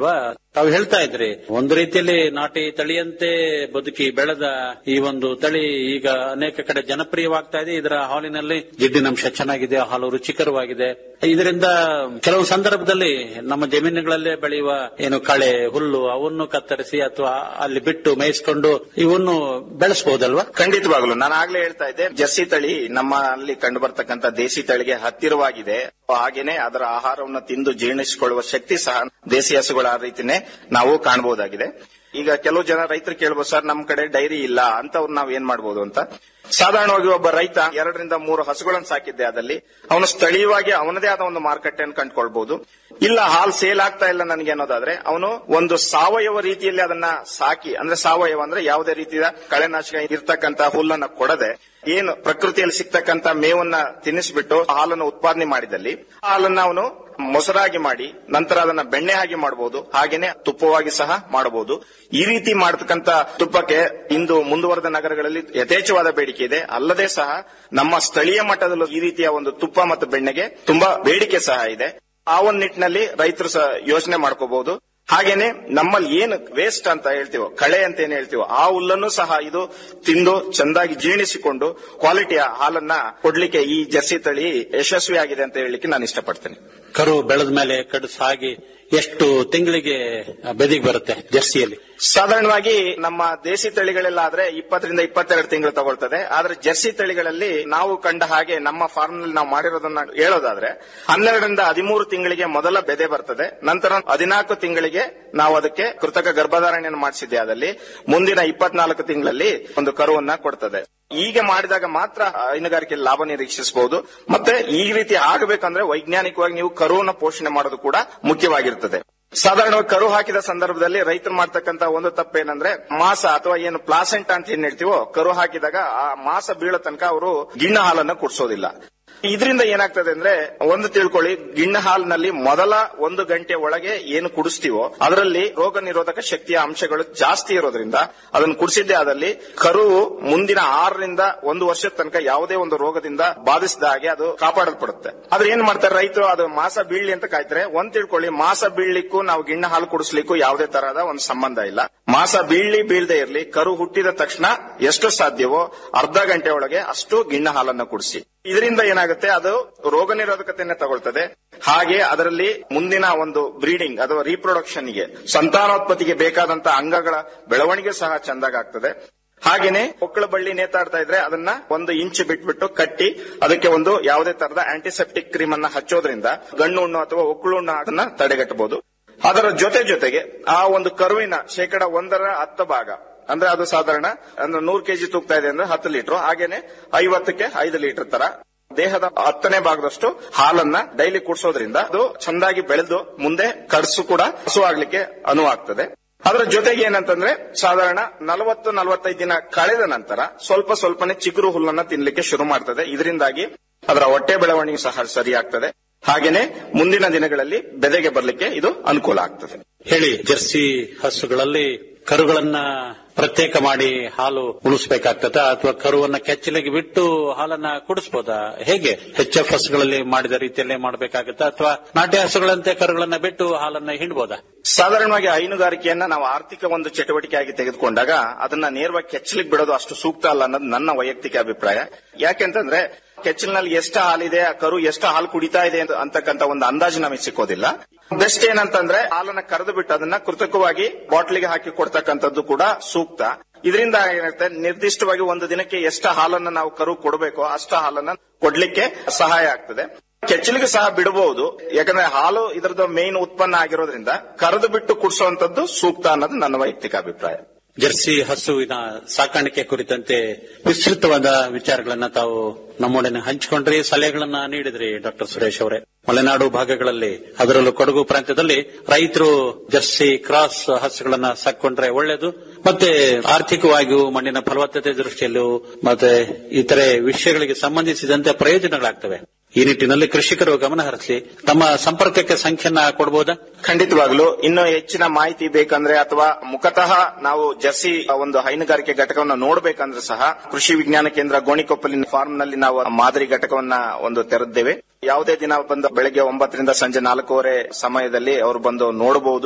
ತಾವು ಹೇಳ್ತಾ ಇದ್ರಿ ಒಂದು ರೀತಿಯಲ್ಲಿ ನಾಟಿ ತಳಿಯಂತೆ ಬದುಕಿ ಬೆಳೆದ ಈ ಒಂದು ತಳಿ ಈಗ ಅನೇಕ ಕಡೆ ಜನಪ್ರಿಯವಾಗ್ತಾ ಇದೆ ಇದರ ಹಾಲಿನಲ್ಲಿ ಜಿಡ್ಡಿನಂಶ ಚೆನ್ನಾಗಿದೆ ಹಾಲು ರುಚಿಕರವಾಗಿದೆ ಇದರಿಂದ ಕೆಲವು ಸಂದರ್ಭದಲ್ಲಿ ನಮ್ಮ ಜಮೀನುಗಳಲ್ಲೇ ಬೆಳೆಯುವ ಏನು ಕಳೆ ಹುಲ್ಲು ಅವನ್ನು ಕತ್ತರಿಸಿ ಅಥವಾ ಅಲ್ಲಿ ಬಿಟ್ಟು ಮೇಯಿಸಿಕೊಂಡು ಇವನ್ನು ಬೆಳೆಸಬಹುದಲ್ವಾ ಖಂಡಿತವಾಗ್ಲು ನಾನು ಆಗ್ಲೇ ಹೇಳ್ತಾ ಇದ್ದೆ ಜರ್ಸಿ ತಳಿ ನಮ್ಮಲ್ಲಿ ಕಂಡು ಬರ್ತಕ್ಕಂಥ ದೇಸಿ ತಳಿಗೆ ಹತ್ತಿರವಾಗಿದೆ ಹಾಗೇನೆ ಅದರ ಆಹಾರವನ್ನು ತಿಂದು ಜೀರ್ಣಿಸಿಕೊಳ್ಳುವ ಶಕ್ತಿ ಸಹ ದೇಸಿ ಹಸುಗಳ ರೀತಿನೇ ನಾವು ಕಾಣಬಹುದಾಗಿದೆ ಈಗ ಕೆಲವು ಜನ ರೈತರು ಕೇಳ್ಬೋದು ಸರ್ ನಮ್ ಕಡೆ ಡೈರಿ ಇಲ್ಲ ಅಂತವ್ರು ನಾವ್ ಏನ್ ಮಾಡ್ಬೋದು ಅಂತ ಸಾಧಾರಣವಾಗಿ ಒಬ್ಬ ರೈತ ಎರಡರಿಂದ ಮೂರು ಹಸುಗಳನ್ನು ಸಾಕಿದ್ದೆ ಅದಲ್ಲಿ ಅವನು ಸ್ಥಳೀಯವಾಗಿ ಅವನದೇ ಆದ ಒಂದು ಮಾರುಕಟ್ಟೆಯನ್ನು ಕಂಡುಕೊಳ್ಬಹುದು ಇಲ್ಲ ಹಾಲ್ ಸೇಲ್ ಆಗ್ತಾ ಇಲ್ಲ ನನಗೆ ಅನ್ನೋದಾದ್ರೆ ಅವನು ಒಂದು ಸಾವಯವ ರೀತಿಯಲ್ಲಿ ಅದನ್ನ ಸಾಕಿ ಅಂದ್ರೆ ಸಾವಯವ ಅಂದ್ರೆ ಯಾವುದೇ ರೀತಿಯ ಕಳೆನಾಶಕ ಇರ್ತಕ್ಕಂತ ಹುಲ್ಲನ್ನ ಕೊಡದೆ ಏನು ಪ್ರಕೃತಿಯಲ್ಲಿ ಸಿಗ್ತಕ್ಕಂತ ಮೇವನ್ನ ತಿನ್ನಿಸ್ಬಿಟ್ಟು ಹಾಲನ್ನು ಉತ್ಪಾದನೆ ಮಾಡಿದಲ್ಲಿ ಹಾಲನ್ನ ಅವನು ಮೊಸರಾಗಿ ಮಾಡಿ ನಂತರ ಅದನ್ನ ಬೆಣ್ಣೆ ಆಗಿ ಮಾಡಬಹುದು ಹಾಗೇನೆ ತುಪ್ಪವಾಗಿ ಸಹ ಮಾಡಬಹುದು ಈ ರೀತಿ ಮಾಡತಕ್ಕಂತ ತುಪ್ಪಕ್ಕೆ ಇಂದು ಮುಂದುವರೆದ ನಗರಗಳಲ್ಲಿ ಯಥೇಚ್ಛವಾದ ಬೇಡಿಕೆ ಇದೆ ಅಲ್ಲದೆ ಸಹ ನಮ್ಮ ಸ್ಥಳೀಯ ಮಟ್ಟದಲ್ಲೂ ಈ ರೀತಿಯ ಒಂದು ತುಪ್ಪ ಮತ್ತು ಬೆಣ್ಣೆಗೆ ತುಂಬಾ ಬೇಡಿಕೆ ಸಹ ಇದೆ ಆ ಒಂದು ನಿಟ್ಟಿನಲ್ಲಿ ರೈತರು ಸಹ ಯೋಚನೆ ಮಾಡ್ಕೋಬಹುದು ಹಾಗೇನೆ ನಮ್ಮಲ್ಲಿ ಏನು ವೇಸ್ಟ್ ಅಂತ ಹೇಳ್ತೀವೋ ಕಳೆ ಅಂತ ಏನ್ ಹೇಳ್ತೀವೋ ಆ ಹುಲ್ಲನ್ನು ಸಹ ಇದು ತಿಂದು ಚೆಂದಾಗಿ ಜೀರ್ಣಿಸಿಕೊಂಡು ಕ್ವಾಲಿಟಿಯ ಹಾಲನ್ನ ಕೊಡ್ಲಿಕ್ಕೆ ಈ ಜರ್ಸಿ ತಳಿ ಯಶಸ್ವಿಯಾಗಿದೆ ಅಂತ ಹೇಳಲಿಕ್ಕೆ ನಾನು ಇಷ್ಟಪಡ್ತೇನೆ ಕರು ಬೆಳೆದ ಮೇಲೆ ಕಡಸು ಹಾಗೆ ಎಷ್ಟು ತಿಂಗಳಿಗೆ ಬೆದಿಗೆ ಬರುತ್ತೆ ಜರ್ಸಿಯಲ್ಲಿ ಸಾಧಾರಣವಾಗಿ ನಮ್ಮ ದೇಸಿ ತಳಿಗಳೆಲ್ಲ ಆದ್ರೆ ಇಪ್ಪತ್ತರಿಂದ ಇಪ್ಪತ್ತೆರಡು ತಿಂಗಳು ತಗೊಳ್ತದೆ ಆದ್ರೆ ಜರ್ಸಿ ತಳಿಗಳಲ್ಲಿ ನಾವು ಕಂಡ ಹಾಗೆ ನಮ್ಮ ಫಾರ್ಮ್ ನಲ್ಲಿ ನಾವು ಮಾಡಿರೋದನ್ನ ಹೇಳೋದಾದ್ರೆ ಹನ್ನೆರಡರಿಂದ ಹದಿಮೂರು ತಿಂಗಳಿಗೆ ಮೊದಲ ಬೆದೆ ಬರ್ತದೆ ನಂತರ ಹದಿನಾಲ್ಕು ತಿಂಗಳಿಗೆ ನಾವು ಅದಕ್ಕೆ ಕೃತಕ ಗರ್ಭಧಾರಣೆಯನ್ನು ಮಾಡಿಸಿದ್ದೆ ಅದಲ್ಲಿ ಮುಂದಿನ ಇಪ್ಪತ್ನಾಲ್ಕು ತಿಂಗಳಲ್ಲಿ ಒಂದು ಕರುವನ್ನ ಕೊಡ್ತದೆ ಈಗ ಮಾಡಿದಾಗ ಮಾತ್ರ ಹೈನುಗಾರಿಕೆ ಲಾಭ ನಿರೀಕ್ಷಿಸಬಹುದು ಮತ್ತೆ ಈ ರೀತಿ ಆಗಬೇಕಂದ್ರೆ ವೈಜ್ಞಾನಿಕವಾಗಿ ನೀವು ಕರುವನ್ನ ಪೋಷಣೆ ಮಾಡೋದು ಕೂಡ ಮುಖ್ಯವಾಗಿರ್ತದೆ ಸಾಧಾರಣವಾಗಿ ಕರು ಹಾಕಿದ ಸಂದರ್ಭದಲ್ಲಿ ರೈತರು ಮಾಡ್ತಕ್ಕಂತ ಒಂದು ತಪ್ಪೇನಂದ್ರೆ ಮಾಸ ಅಥವಾ ಏನು ಪ್ಲಾಸೆಂಟ್ ಅಂತ ಏನ್ ಹೇಳ್ತೀವೋ ಕರು ಹಾಕಿದಾಗ ಆ ಮಾಸ ಬೀಳೋ ತನಕ ಅವರು ಗಿಣ್ಣ ಹಾಲನ್ನ ಕುಡಿಸೋದಿಲ್ಲ ಇದರಿಂದ ಏನಾಗ್ತದೆ ಅಂದ್ರೆ ಒಂದು ತಿಳ್ಕೊಳ್ಳಿ ಗಿಣ್ಣ ಹಾಲಿನಲ್ಲಿ ಮೊದಲ ಒಂದು ಗಂಟೆ ಒಳಗೆ ಏನು ಕುಡಿಸ್ತೀವೋ ಅದರಲ್ಲಿ ರೋಗ ನಿರೋಧಕ ಶಕ್ತಿಯ ಅಂಶಗಳು ಜಾಸ್ತಿ ಇರೋದ್ರಿಂದ ಅದನ್ನು ಕುಡಿಸಿದ್ದೇ ಆದಲ್ಲಿ ಕರು ಮುಂದಿನ ಆರರಿಂದ ಒಂದು ವರ್ಷದ ತನಕ ಯಾವುದೇ ಒಂದು ರೋಗದಿಂದ ಬಾಧಿಸಿದ ಹಾಗೆ ಅದು ಕಾಪಾಡಲ್ಪಡುತ್ತೆ ಆದ್ರೆ ಏನ್ ಮಾಡ್ತಾರೆ ರೈತರು ಅದು ಮಾಸ ಬೀಳ್ಲಿ ಅಂತ ಕಾಯ್ತಾರೆ ಒಂದ್ ತಿಳ್ಕೊಳ್ಳಿ ಮಾಸ ಬೀಳ್ಲಿಕ್ಕೂ ನಾವು ಗಿಣ್ಣ ಹಾಲು ಕುಡಿಸ್ಲಿಕ್ಕೂ ಯಾವುದೇ ತರಹದ ಒಂದು ಸಂಬಂಧ ಇಲ್ಲ ಮಾಸ ಬೀಳ್ಲಿ ಬೀಳದೆ ಇರಲಿ ಕರು ಹುಟ್ಟಿದ ತಕ್ಷಣ ಎಷ್ಟು ಸಾಧ್ಯವೋ ಅರ್ಧ ಗಂಟೆ ಒಳಗೆ ಅಷ್ಟು ಗಿಣ್ಣ ಹಾಲನ್ನು ಕುಡಿಸಿ ಇದರಿಂದ ಏನಾಗುತ್ತೆ ಅದು ರೋಗ ನಿರೋಧಕತೆಯನ್ನ ತಗೊಳ್ತದೆ ಹಾಗೆ ಅದರಲ್ಲಿ ಮುಂದಿನ ಒಂದು ಬ್ರೀಡಿಂಗ್ ಅಥವಾ ರೀಪ್ರೊಡಕ್ಷನ್ ಗೆ ಸಂತಾನೋತ್ಪತ್ತಿಗೆ ಬೇಕಾದಂತ ಅಂಗಗಳ ಬೆಳವಣಿಗೆ ಸಹ ಚಂದಾಗಾಗ್ತದೆ ಹಾಗೇನೆ ಒಕ್ಕಳ ಬಳ್ಳಿ ನೇತಾಡ್ತಾ ಇದ್ರೆ ಅದನ್ನ ಒಂದು ಇಂಚು ಬಿಟ್ಬಿಟ್ಟು ಕಟ್ಟಿ ಅದಕ್ಕೆ ಒಂದು ಯಾವುದೇ ತರದ ಆಂಟಿಸೆಪ್ಟಿಕ್ ಕ್ರೀಮ್ ಅನ್ನ ಹಚ್ಚೋದ್ರಿಂದ ಗಣ್ಣು ಹುಣ್ಣು ಅಥವಾ ಒಕ್ಕಳು ಹುಣ್ಣು ಅದನ್ನ ತಡೆಗಟ್ಟಬಹುದು ಅದರ ಜೊತೆ ಜೊತೆಗೆ ಆ ಒಂದು ಕರುವಿನ ಶೇಕಡ ಒಂದರ ಹತ್ತು ಭಾಗ ಅಂದ್ರೆ ಅದು ಸಾಧಾರಣ ಅಂದ್ರೆ ನೂರು ಕೆಜಿ ತೂಗ್ತಾ ಇದೆ ಅಂದ್ರೆ ಹತ್ತು ಲೀಟರ್ ಹಾಗೇನೆ ಐವತ್ತಕ್ಕೆ ಐದು ಲೀಟರ್ ತರ ದೇಹದ ಹತ್ತನೇ ಭಾಗದಷ್ಟು ಹಾಲನ್ನ ಡೈಲಿ ಕುಡಿಸೋದ್ರಿಂದ ಅದು ಚಂದಾಗಿ ಬೆಳೆದು ಮುಂದೆ ಕಡಸು ಕೂಡ ಹಸು ಆಗ್ಲಿಕ್ಕೆ ಅನುವಾಗ್ತದೆ ಅದರ ಜೊತೆಗೆ ಏನಂತಂದ್ರೆ ಸಾಧಾರಣ ನಲವತ್ತು ನಲವತ್ತೈದು ದಿನ ಕಳೆದ ನಂತರ ಸ್ವಲ್ಪ ಸ್ವಲ್ಪನೇ ಚಿಗುರು ಹುಲ್ಲನ್ನ ತಿನ್ಲಿಕ್ಕೆ ಶುರು ಮಾಡ್ತದೆ ಇದರಿಂದಾಗಿ ಅದರ ಹೊಟ್ಟೆ ಬೆಳವಣಿಗೆ ಸಹ ಸರಿಯಾಗ್ತದೆ ಹಾಗೇನೆ ಮುಂದಿನ ದಿನಗಳಲ್ಲಿ ಬೆದೆಗೆ ಬರಲಿಕ್ಕೆ ಇದು ಅನುಕೂಲ ಆಗ್ತದೆ ಹೇಳಿ ಜರ್ಸಿ ಹಸುಗಳಲ್ಲಿ ಕರುಗಳನ್ನ ಪ್ರತ್ಯೇಕ ಮಾಡಿ ಹಾಲು ಉಳಿಸಬೇಕಾಗ್ತದ ಅಥವಾ ಕರುವನ್ನ ಕೆಚ್ಚಲಿಗೆ ಬಿಟ್ಟು ಹಾಲನ್ನ ಕುಡಿಸಬಹುದಾ ಹೇಗೆ ಎಚ್ ಎಫ್ ಹಸುಗಳಲ್ಲಿ ಮಾಡಿದ ರೀತಿಯಲ್ಲೇ ಮಾಡಬೇಕಾಗತ್ತಾ ಅಥವಾ ನಾಟಿ ಹಸುಗಳಂತೆ ಕರುಗಳನ್ನ ಬಿಟ್ಟು ಹಾಲನ್ನ ಹಿಂಡ್ಬೋದಾ ಸಾಧಾರಣವಾಗಿ ಹೈನುಗಾರಿಕೆಯನ್ನ ನಾವು ಆರ್ಥಿಕ ಒಂದು ಚಟುವಟಿಕೆಯಾಗಿ ತೆಗೆದುಕೊಂಡಾಗ ಅದನ್ನ ನೇರವಾಗಿ ಕೆಚ್ಚಲಿಗೆ ಬಿಡೋದು ಅಷ್ಟು ಸೂಕ್ತ ಅಲ್ಲ ಅನ್ನೋದು ನನ್ನ ವೈಯಕ್ತಿಕ ಅಭಿಪ್ರಾಯ ಯಾಕೆಂತಂದ್ರೆ ಕೆಚ್ಚಲಿನಲ್ಲಿ ಎಷ್ಟು ಹಾಲಿದೆ ಆ ಕರು ಎಷ್ಟು ಹಾಲು ಕುಡಿತಾ ಇದೆ ಅಂತ- ಅಂತಕ್ಕಂತ ಒಂದು ಅಂದಾಜು ನಮಗೆ ಸಿಕ್ಕೋದಿಲ್ಲ ಬೆಸ್ಟ್ ಏನಂತಂದ್ರೆ ಹಾಲನ್ನ ಕರೆದು ಬಿಟ್ಟು ಅದನ್ನ ಕೃತಕವಾಗಿ ಬಾಟ್ಲಿಗೆ ಹಾಕಿ ಕೊಡ್ತಕ್ಕಂಥದ್ದು ಕೂಡ ಸೂಕ್ತ ಇದರಿಂದ ಏನಾಗುತ್ತೆ ನಿರ್ದಿಷ್ಟವಾಗಿ ಒಂದು ದಿನಕ್ಕೆ ಎಷ್ಟು ಹಾಲನ್ನ ನಾವು ಕರು ಕೊಡಬೇಕೋ ಅಷ್ಟು ಹಾಲನ್ನ ಕೊಡ್ಲಿಕ್ಕೆ ಸಹಾಯ ಆಗ್ತದೆ ಕೆಚ್ಚಲಿಗೆ ಸಹ ಬಿಡಬಹುದು ಯಾಕಂದ್ರೆ ಹಾಲು ಇದರದ ಮೇನ್ ಉತ್ಪನ್ನ ಆಗಿರೋದ್ರಿಂದ ಕರೆದು ಬಿಟ್ಟು ಕುಡಿಸುವಂತದ್ದು ಸೂಕ್ತ ಅನ್ನೋದು ನನ್ನ ವೈಯಕ್ತಿಕ ಅಭಿಪ್ರಾಯ ಜರ್ಸಿ ಹಸುವಿನ ಸಾಕಾಣಿಕೆ ಕುರಿತಂತೆ ವಿಸ್ತೃತವಾದ ವಿಚಾರಗಳನ್ನ ತಾವು ನಮ್ಮೊಡನೆ ಹಂಚಿಕೊಂಡ್ರಿ ಸಲಹೆಗಳನ್ನ ನೀಡಿದ್ರಿ ಡಾಕ್ಟರ್ ಸುರೇಶ್ ಅವರೇ ಮಲೆನಾಡು ಭಾಗಗಳಲ್ಲಿ ಅದರಲ್ಲೂ ಕೊಡಗು ಪ್ರಾಂತ್ಯದಲ್ಲಿ ರೈತರು ಜರ್ಸಿ ಕ್ರಾಸ್ ಹಸುಗಳನ್ನ ಸಾಕೊಂಡ್ರೆ ಒಳ್ಳೆಯದು ಮತ್ತೆ ಆರ್ಥಿಕವಾಗಿಯೂ ಮಣ್ಣಿನ ಫಲವತ್ತತೆ ದೃಷ್ಟಿಯಲ್ಲೂ ಮತ್ತೆ ಇತರೆ ವಿಷಯಗಳಿಗೆ ಸಂಬಂಧಿಸಿದಂತೆ ಪ್ರಯೋಜನಗಳಾಗ್ತವೆ ಈ ನಿಟ್ಟಿನಲ್ಲಿ ಕೃಷಿಕರು ಗಮನ ಹರಿಸಿ ತಮ್ಮ ಸಂಪರ್ಕಕ್ಕೆ ಸಂಖ್ಯೆಯನ್ನ ಕೊಡಬಹುದಾ ಖಂಡಿತವಾಗ್ಲು ಇನ್ನು ಹೆಚ್ಚಿನ ಮಾಹಿತಿ ಬೇಕಂದ್ರೆ ಅಥವಾ ಮುಖತಃ ನಾವು ಜರ್ಸಿ ಒಂದು ಹೈನುಗಾರಿಕೆ ಘಟಕವನ್ನು ನೋಡಬೇಕಂದ್ರೆ ಸಹ ಕೃಷಿ ವಿಜ್ಞಾನ ಕೇಂದ್ರ ಗೋಣಿಕೊಪ್ಪಲಿನ ಫಾರ್ಮ್ ನಲ್ಲಿ ನಾವು ಮಾದರಿ ಘಟಕವನ್ನ ಒಂದು ತೆರೆದಿದ್ದೇವೆ ಯಾವುದೇ ದಿನ ಬಂದು ಬೆಳಗ್ಗೆ ಒಂಬತ್ತರಿಂದ ಸಂಜೆ ನಾಲ್ಕೂವರೆ ಸಮಯದಲ್ಲಿ ಅವರು ಬಂದು ನೋಡಬಹುದು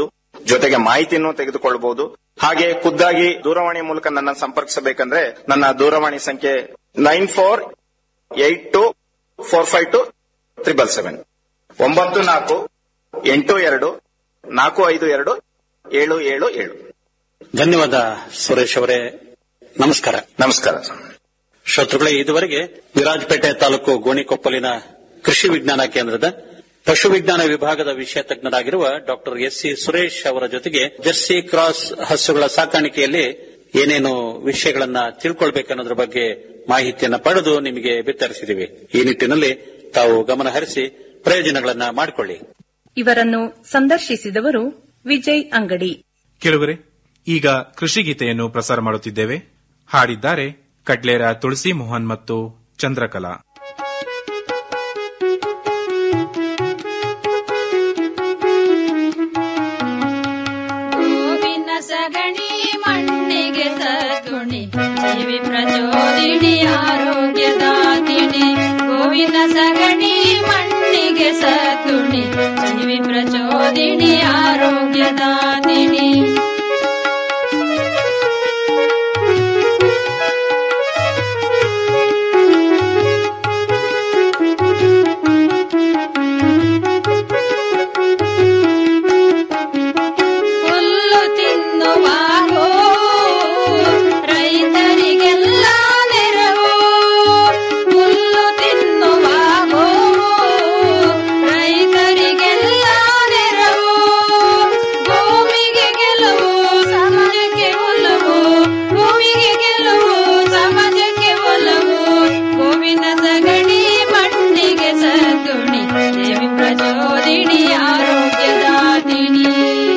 ಜೊತೆಗೆ ಮಾಹಿತಿಯನ್ನು ತೆಗೆದುಕೊಳ್ಳಬಹುದು ಹಾಗೆ ಖುದ್ದಾಗಿ ದೂರವಾಣಿ ಮೂಲಕ ನನ್ನ ಸಂಪರ್ಕಿಸಬೇಕಂದ್ರೆ ನನ್ನ ದೂರವಾಣಿ ಸಂಖ್ಯೆ nine four eight two four five two triple seven ಒಂಬತ್ತು ನಾಲ್ಕು ಎಂಟು ಎರಡು ನಾಲ್ಕು ಐದು ಎರಡು ಏಳು ಏಳು ಏಳು ಧನ್ಯವಾದ ಸುರೇಶ್ ಅವರೇ ನಮಸ್ಕಾರ ನಮಸ್ಕಾರ ಶ್ರೋತೃಗಳೇ ಇದುವರೆಗೆ ವಿರಾಜಪೇಟೆ ತಾಲೂಕು ಗೋಣಿಕೊಪ್ಪಲಿನ ಕೃಷಿ ವಿಜ್ಞಾನ ಕೇಂದ್ರದ ಪಶು ವಿಜ್ಞಾನ ವಿಭಾಗದ ವಿಷಯ ತಜ್ಞರಾಗಿರುವ ಡಾಕ್ಟರ್ ಎಸ್ ಸಿ ಸುರೇಶ್ ಅವರ ಜೊತೆಗೆ ಜರ್ಸಿ ಕ್ರಾಸ್ ಹಸುಗಳ ಸಾಕಾಣಿಕೆಯಲ್ಲಿ ಏನೇನು ವಿಷಯಗಳನ್ನ ತಿಳ್ಕೊಳ್ಬೇಕನ್ನೋದ್ರ ಬಗ್ಗೆ ಮಾಹಿತಿಯನ್ನ ಪಡೆದು ನಿಮಗೆ ಬಿತ್ತರಿಸಿದಿವಿ ಈ ನಿಟ್ಟಿನಲ್ಲಿ ತಾವು ಗಮನ ಹರಿಸಿ ಪ್ರಯೋಜನಗಳನ್ನ ಮಾಡಿಕೊಳ್ಳಿ ಇವರನ್ನು ಸಂದರ್ಶಿಸಿದವರು ವಿಜಯ್ ಅಂಗಡಿ ಕೇಳುಗರೆ ಈಗ ಕೃಷಿ ಗೀತೆಯನ್ನು ಪ್ರಸಾರ ಮಾಡುತ್ತಿದ್ದೇವೆ ಹಾಡಿದ್ದಾರೆ ಕಡ್ಲೇರ ತುಳಸಿ ಮೋಹನ್ ಮತ್ತು ಚಂದ್ರಕಲಾ ಗೋವಿನ ಸಗಣಿ ಮಣ್ಣಿಗೆ ಸಗುಣಿ ಜೀವಿ ಪ್ರಚೋದಿನಿ ಆರೋಗ್ಯದಾತಿನಿ ಗೋವಿನ ಸಗಣಿ ಮಣ್ಣಿಗೆ ಸಗುಣಿ ಜೀವಿ ಪ್ರಚೋದಿನಿ ಆರೋಗ್ಯದಾತಿನಿ ಹುಲ್ಲು ತಿನ್ನುವ ಗೋ ರೈತರಿಗೆಲ್ಲ ನೆರವು ಹುಲ್ಲು ತಿನ್ನುವ ಗೋ ರೈತರಿಗೆಲ್ಲ ನೆರವು ಭೂಮಿಗೆ ಗೆಲುವು ಸಮಾಜಕ್ಕೆ ಒಲವು ಭೂಮಿಗೆ ಗೆಲುವು ಸಮಾಜಕ್ಕೆ ಒಲವು ಗೋವಿನ ಸಗಣಿ ಮಣ್ಣಿಗೆ ಸಗುಣಿ ದೇವಿ ಪ್ರಚೋದಿನಿ ಆರೋಗ್ಯದಾತಿನಿ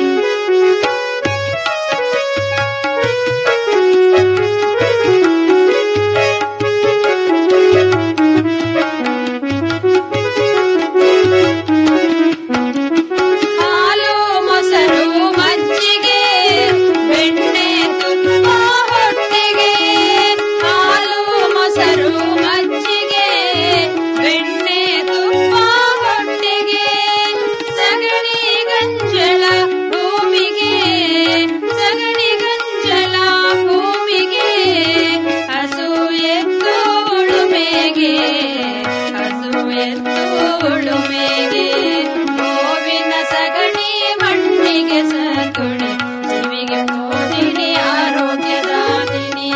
ಹಾಲು ಮೊಸರು ಮಜ್ಜಿಗೆ ಬೆಣ್ಣೆ ತುಪ್ಪ ಹೊಟ್ಟೆಗೆ ಹಾಲು ಮೊಸರು ಮಜ್ಜಿಗೆ ಬೆಣ್ಣೆ ತುಪ್ಪ ಹೊಟ್ಟೆಗೆ ಸಗಣಿ ಗಂಜಲ ಭೂಮಿಗೆ ಸಗಣಿ ಗಂಜಲ ಭೂಮಿಗೆ ಹಸು ಎತ್ತು ಉಳುಮೆಗೆ ಹಸು ಎತ್ತು ಉಳುಮೆಗೆ ಗೋವಿನ ಸಗಣಿ ಮಣ್ಣಿಗೆ ಸಗುಣಿ ಜೀವಿಗೆ ಮೋದಿನಿ ಆರೋಗ್ಯದಾದಿನಿ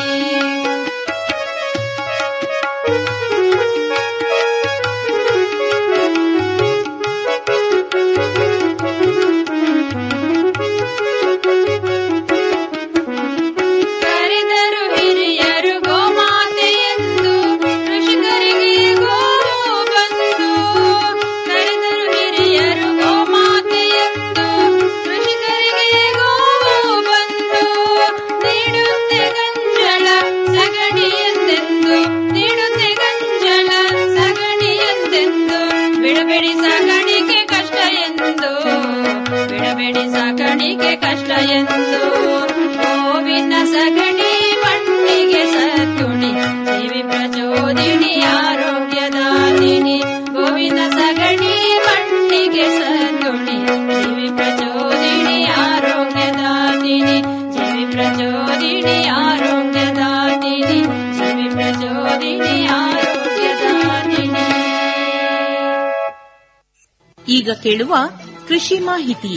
ಕರೆದರು ಹಿರಿಯರು ಗೋಮಾತೆಯೆಂದು ಕೃಷಿಕರಿಗೆ ಗೋವು ಬಂದು ಕರೆದರು ಹಿರಿಯರು ಗೋಮಾತೆಯೆಂದು ಕೃಷಿಕರಿಗೆ ಗೋವು ಬಂದು ನೀಡುತ್ತೆ ಗಂಜಲ ಸಗಣಿ ಎಂದೆಂದು ನೀಡುತ್ತೆ ಗಂಜಲ ಸಗಣಿ ಎಂದೆಂದು ಬಿಡಬೇಡಿ ಸಾಕಾಣಿಕೆ ಕಷ್ಟ ಎಂದು ಬಿಡಬೇಡಿ ಸಾಕಾಣಿಕೆ ಕಷ್ಟ ಎಂದು ಗೋವಿನ ಸಗಣಿ ಮಣ್ಣಿಗೆ ಸಗುಣಿ ಜೀವಿ ಪ್ರಚೋದಿನಿ ಆರೋಗ್ಯದಾದಿನಿ ಗೋವಿನ ಸಗಣಿ ಮಣ್ಣಿಗೆ ಸಗುಣಿ ಜೀವಿ ಪ್ರಚೋದಿನಿ ಆರೋಗ್ಯದಾದಿನಿ ಜೀವಿ ಪ್ರಚೋದಿನಿ ಆರೋಗ್ಯದಾದಿನಿ ಜೀವಿ ಪ್ರಚೋದಿನಿ ಆರೋಗ್ಯದಾದಿನಿ ಈಗ ಕೇಳುವ ಕೃಷಿ ಮಾಹಿತಿ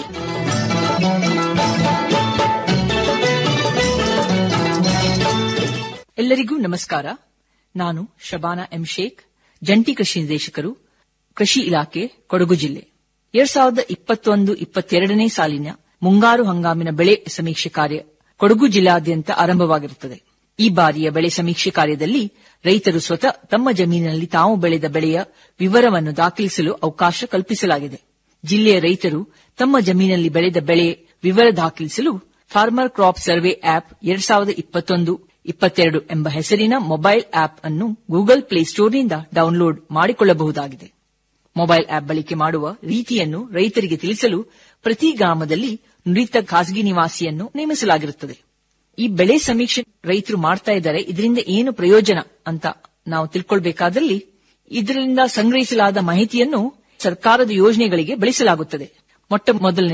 ಎಲ್ಲರಿಗೂ ನಮಸ್ಕಾರ ನಾನು ಶಬಾನಾ ಎಂ ಶೇಖ್ ಜಂಟಿ ಕೃಷಿ ನಿರ್ದೇಶಕರು ಕೃಷಿ ಇಲಾಖೆ ಕೊಡಗು ಜಿಲ್ಲೆ ಎರಡ್ ಸಾವಿರದ ಇಪ್ಪತ್ತೊಂದು ಇಪ್ಪತ್ತೆರಡನೇ ಸಾಲಿನ ಮುಂಗಾರು ಹಂಗಾಮಿನ ಬೆಳೆ ಸಮೀಕ್ಷೆ ಕಾರ್ಯ ಕೊಡಗು ಜಿಲ್ಲಾದ್ಯಂತ ಆರಂಭವಾಗಿರುತ್ತದೆ ಈ ಬಾರಿಯ ಬೆಳೆ ಸಮೀಕ್ಷೆ ಕಾರ್ಯದಲ್ಲಿ ರೈತರು ಸ್ವತಃ ತಮ್ಮ ಜಮೀನಿನಲ್ಲಿ ತಾವು ಬೆಳೆದ ಬೆಳೆಯ ವಿವರವನ್ನು ದಾಖಲಿಸಲು ಅವಕಾಶ ಕಲ್ಪಿಸಲಾಗಿದೆ ಜಿಲ್ಲೆಯ ರೈತರು ತಮ್ಮ ಜಮೀನಲ್ಲಿ ಬೆಳೆದ ಬೆಳೆ ವಿವರ ದಾಖಲಿಸಲು ಫಾರ್ಮರ್ ಕ್ರಾಪ್ ಸರ್ವೆ ಆಪ್ ಎರಡ್ ಸಾವಿರದ ಇಪ್ಪತ್ತೊಂದು ಇಪ್ಪತ್ತೆರಡು ಎಂಬ ಹೆಸರಿನ ಮೊಬೈಲ್ ಆಪ್ ಅನ್ನು ಗೂಗಲ್ ಪ್ಲೇಸ್ಟೋರ್ನಿಂದ ಡೌನ್ಲೋಡ್ ಮಾಡಿಕೊಳ್ಳಬಹುದಾಗಿದೆ ಮೊಬೈಲ್ ಆಪ್ ಬಳಕೆ ಮಾಡುವ ರೀತಿಯನ್ನು ರೈತರಿಗೆ ತಿಳಿಸಲು ಪ್ರತಿ ಗ್ರಾಮದಲ್ಲಿ ನುರಿತ ಖಾಸಗಿ ನಿವಾಸಿಯನ್ನು ನೇಮಿಸಲಾಗಿರುತ್ತದೆ ಈ ಬೆಳೆ ಸಮೀಕ್ಷೆ ರೈತರು ಮಾಡ್ತಾ ಇದ್ದಾರೆ ಇದರಿಂದ ಏನು ಪ್ರಯೋಜನ ಅಂತ ನಾವು ತಿಳ್ಕೊಳ್ಬೇಕಾದಲ್ಲಿ ಇದರಿಂದ ಸಂಗ್ರಹಿಸಲಾದ ಮಾಹಿತಿಯನ್ನು ಸರ್ಕಾರದ ಯೋಜನೆಗಳಿಗೆ ಬಳಸಲಾಗುತ್ತದೆ ಮೊಟ್ಟ ಮೊದಲನೆಯದು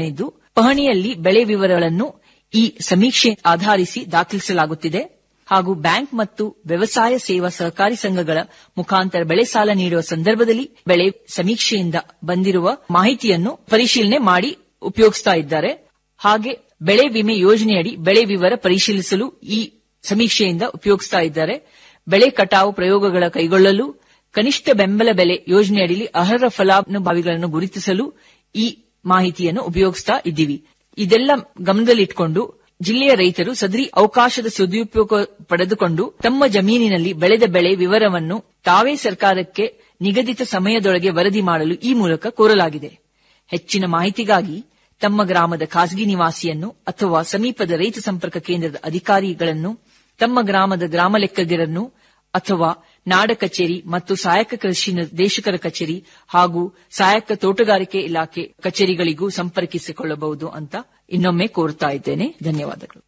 ಪಹಣಿಯಲ್ಲಿ ಬೆಳೆ ವಿವರಗಳನ್ನು ಈ ಸಮೀಕ್ಷೆ ಆಧರಿಸಿ ದಾಖಲಿಸಲಾಗುತ್ತಿದೆ ಹಾಗೂ ಬ್ಯಾಂಕ್ ಮತ್ತು ವ್ಯವಸಾಯ ಸೇವಾ ಸಹಕಾರಿ ಸಂಘಗಳ ಮುಖಾಂತರ ಬೆಳೆ ಸಾಲ ನೀಡುವ ಸಂದರ್ಭದಲ್ಲಿ ಬೆಳೆ ಸಮೀಕ್ಷೆಯಿಂದ ಬಂದಿರುವ ಮಾಹಿತಿಯನ್ನು ಪರಿಶೀಲನೆ ಮಾಡಿ ಉಪಯೋಗಿಸ್ತಾ ಇದ್ದಾರೆ ಹಾಗೆ ಬೆಳೆ ವಿಮೆ ಯೋಜನೆಯಡಿ ಬೆಳೆ ವಿವರ ಪರಿಶೀಲಿಸಲು ಈ ಸಮೀಕ್ಷೆಯಿಂದ ಉಪಯೋಗಿಸ್ತಾ ಇದ್ದಾರೆ ಬೆಳೆ ಕಟಾವು ಪ್ರಯೋಗಗಳ ಕೈಗೊಳ್ಳಲು ಕನಿಷ್ಠ ಬೆಂಬಲ ಬೆಲೆ ಯೋಜನೆಯಡಿ ಅರ್ಹ ಫಲಾನುಭವಿಗಳನ್ನು ಗುರುತಿಸಲು ಈ ಮಾಹಿತಿಯನ್ನು ಉಪಯೋಗಿಸ್ತಾ ಇದ್ದೀವಿ ಇದೆಲ್ಲ ಗಮನದಲ್ಲಿಟ್ಟುಕೊಂಡು ಜಿಲ್ಲೆಯ ರೈತರು ಸದರಿ ಅವಕಾಶದ ಸದುಪಯೋಗ ಪಡೆದುಕೊಂಡು ತಮ್ಮ ಜಮೀನಿನಲ್ಲಿ ಬೆಳೆದ ಬೆಳೆ ವಿವರವನ್ನು ತಾವೇ ಸರ್ಕಾರಕ್ಕೆ ನಿಗದಿತ ಸಮಯದೊಳಗೆ ವರದಿ ಮಾಡಲು ಈ ಮೂಲಕ ಕೋರಲಾಗಿದೆ ಹೆಚ್ಚಿನ ಮಾಹಿತಿಗಾಗಿ ತಮ್ಮ ಗ್ರಾಮದ ಖಾಸಗಿ ನಿವಾಸಿಯನ್ನು ಅಥವಾ ಸಮೀಪದ ರೈತ ಸಂಪರ್ಕ ಕೇಂದ್ರದ ಅಧಿಕಾರಿಗಳನ್ನು ತಮ್ಮ ಗ್ರಾಮದ ಗ್ರಾಮ ಲೆಕ್ಕಗಿರನ್ನು ಅಥವಾ ನಾಡ ಕಚೇರಿ ಮತ್ತು ಸಹಾಯಕ ಕೃಷಿ ನಿರ್ದೇಶಕರ ಕಚೇರಿ ಹಾಗೂ ಸಹಾಯಕ ತೋಟಗಾರಿಕೆ ಇಲಾಖೆ ಕಚೇರಿಗಳಿಗೂ ಸಂಪರ್ಕಿಸಿಕೊಳ್ಳಬಹುದು ಅಂತ ಇನ್ನೊಮ್ಮೆ ಕೋರುತ್ತಾ ಇದ್ದೇನೆ ಧನ್ಯವಾದಗಳು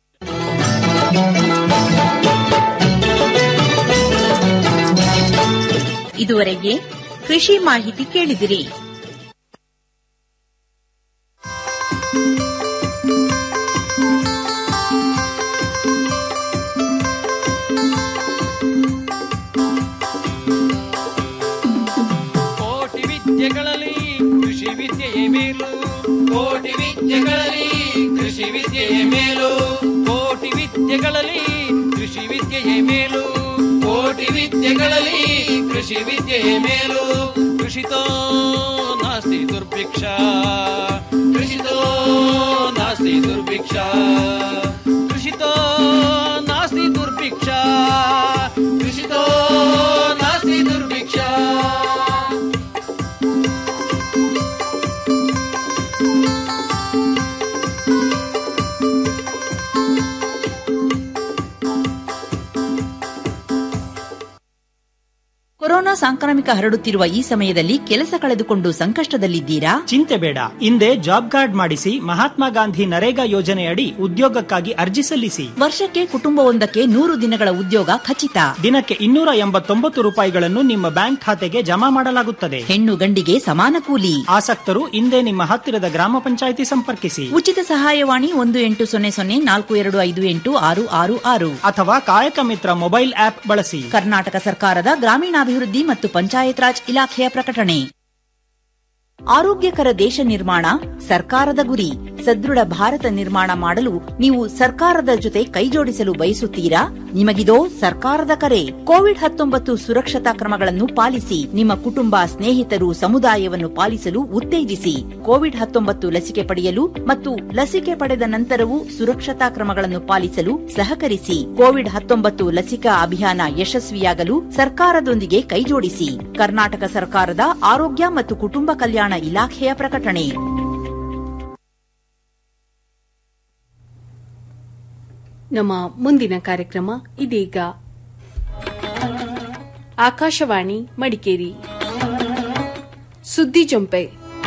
ಇದುವರೆಗೆ ಕೃಷಿ ಮಾಹಿತಿ ಕೇಳಿದಿರಿ ಕೋಟಿ ವಿದ್ಯೆಗಳಲ್ಲಿ ಕೃಷಿ ವಿದ್ಯೆಯೇ ಮೇಲು ಕೋಟಿ ವಿದ್ಯೆಗಳಲ್ಲಿ ಕೃಷಿ ವಿದ್ಯೆಯೇ ಮೇಲು ಕೋಟಿ ವಿದ್ಯೆಗಳಲ್ಲಿ ಕೃಷಿ ವಿದ್ಯೆಯೇ ಮೇಲು ಕೋಟಿ ವಿದ್ಯೆಗಳಲ್ಲಿ ಕೃಷಿ ವಿದ್ಯೆಯೇ ಮೇಲು ಕೃಷಿತೋ ನಾಸ್ತಿ ದುರ್ಭಿಕ್ಷ ಕೃಷಿತೋ ನಾಸ್ತಿ ದುರ್ಭಿಕ್ಷ ಕೃಷಿತೋ ನಾಸ್ತಿ ದುರ್ಭಿಕ್ಷ ಕೃಷಿತೋ ನಾಸ್ತಿ ದುರ್ಭಿಕ್ಷ ಕೊರೋನಾ ಸಾಂಕ್ರಾಮಿಕ ಹರಡುತ್ತಿರುವ ಈ ಸಮಯದಲ್ಲಿ ಕೆಲಸ ಕಳೆದುಕೊಂಡು ಸಂಕಷ್ಟದಲ್ಲಿದ್ದೀರಾ ಚಿಂತೆ ಬೇಡ ಹಿಂದೆ ಜಾಬ್ ಕಾರ್ಡ್ ಮಾಡಿಸಿ ಮಹಾತ್ಮ ಗಾಂಧಿ ನರೇಗಾ ಯೋಜನೆಯಡಿ ಉದ್ಯೋಗಕ್ಕಾಗಿ ಅರ್ಜಿ ಸಲ್ಲಿಸಿ ವರ್ಷಕ್ಕೆ ಕುಟುಂಬವೊಂದಕ್ಕೆ ನೂರು ದಿನಗಳ ಉದ್ಯೋಗ ಖಚಿತ ದಿನಕ್ಕೆ ಇನ್ನೂರ ಎಂಬತ್ತೊಂಬತ್ತು ರೂಪಾಯಿಗಳನ್ನು ನಿಮ್ಮ ಬ್ಯಾಂಕ್ ಖಾತೆಗೆ ಜಮಾ ಮಾಡಲಾಗುತ್ತದೆ ಹೆಣ್ಣು ಗಂಡಿಗೆ ಸಮಾನ ಕೂಲಿ ಆಸಕ್ತರು ಹಿಂದೆ ನಿಮ್ಮ ಹತ್ತಿರದ ಗ್ರಾಮ ಪಂಚಾಯಿತಿ ಸಂಪರ್ಕಿಸಿ ಉಚಿತ ಸಹಾಯವಾಣಿ ಒಂದು ಎಂಟು ಸೊನ್ನೆ ಸೊನ್ನೆ ನಾಲ್ಕು ಎರಡು ಐದು ಎಂಟು ಆರು ಆರು ಆರು ಅಥವಾ ಕಾಯಕ ಮಿತ್ರ ಮೊಬೈಲ್ ಆಪ್ ಬಳಸಿ ಕರ್ನಾಟಕ ಸರ್ಕಾರದ ಗ್ರಾಮೀಣಾಭಿವೃದ್ಧಿ ಮತ್ತು ಪಂಚಾಯತ್ ರಾಜ್ ಇಲಾಖೆಯ ಪ್ರಕಟಣೆ ಆರೋಗ್ಯಕರ ದೇಶ ನಿರ್ಮಾಣ ಸರ್ಕಾರದ ಗುರಿ ಸದೃಢ ಭಾರತ ನಿರ್ಮಾಣ ಮಾಡಲು ನೀವು ಸರ್ಕಾರದ ಜೊತೆ ಕೈಜೋಡಿಸಲು ಬಯಸುತ್ತೀರಾ ನಿಮಗಿದೋ ಸರ್ಕಾರದ ಕರೆ ಕೋವಿಡ್ ಹತ್ತೊಂಬತ್ತು ಸುರಕ್ಷತಾ ಕ್ರಮಗಳನ್ನು ಪಾಲಿಸಿ ನಿಮ್ಮ ಕುಟುಂಬ ಸ್ನೇಹಿತರು ಸಮುದಾಯವನ್ನು ಪಾಲಿಸಲು ಉತ್ತೇಜಿಸಿ ಕೋವಿಡ್ ಹತ್ತೊಂಬತ್ತು ಲಸಿಕೆ ಪಡೆಯಲು ಮತ್ತು ಲಸಿಕೆ ಪಡೆದ ನಂತರವೂ ಸುರಕ್ಷತಾ ಕ್ರಮಗಳನ್ನು ಪಾಲಿಸಲು ಸಹಕರಿಸಿ ಕೋವಿಡ್ ಹತ್ತೊಂಬತ್ತು ಲಸಿಕಾ ಅಭಿಯಾನ ಯಶಸ್ವಿಯಾಗಲು ಸರ್ಕಾರದೊಂದಿಗೆ ಕೈಜೋಡಿಸಿ ಕರ್ನಾಟಕ ಸರ್ಕಾರದ ಆರೋಗ್ಯ ಮತ್ತು ಕುಟುಂಬ ಕಲ್ಯಾಣ ಇಲಾಖೆಯ ಪ್ರಕಟಣೆ ನಮ್ಮ ಮುಂದಿನ ಕಾರ್ಯಕ್ರಮ ಇದೀಗ ಆಕಾಶವಾಣಿ ಮಡಿಕೇರಿ ಸುದ್ದಿ ಜೊಂಪೆ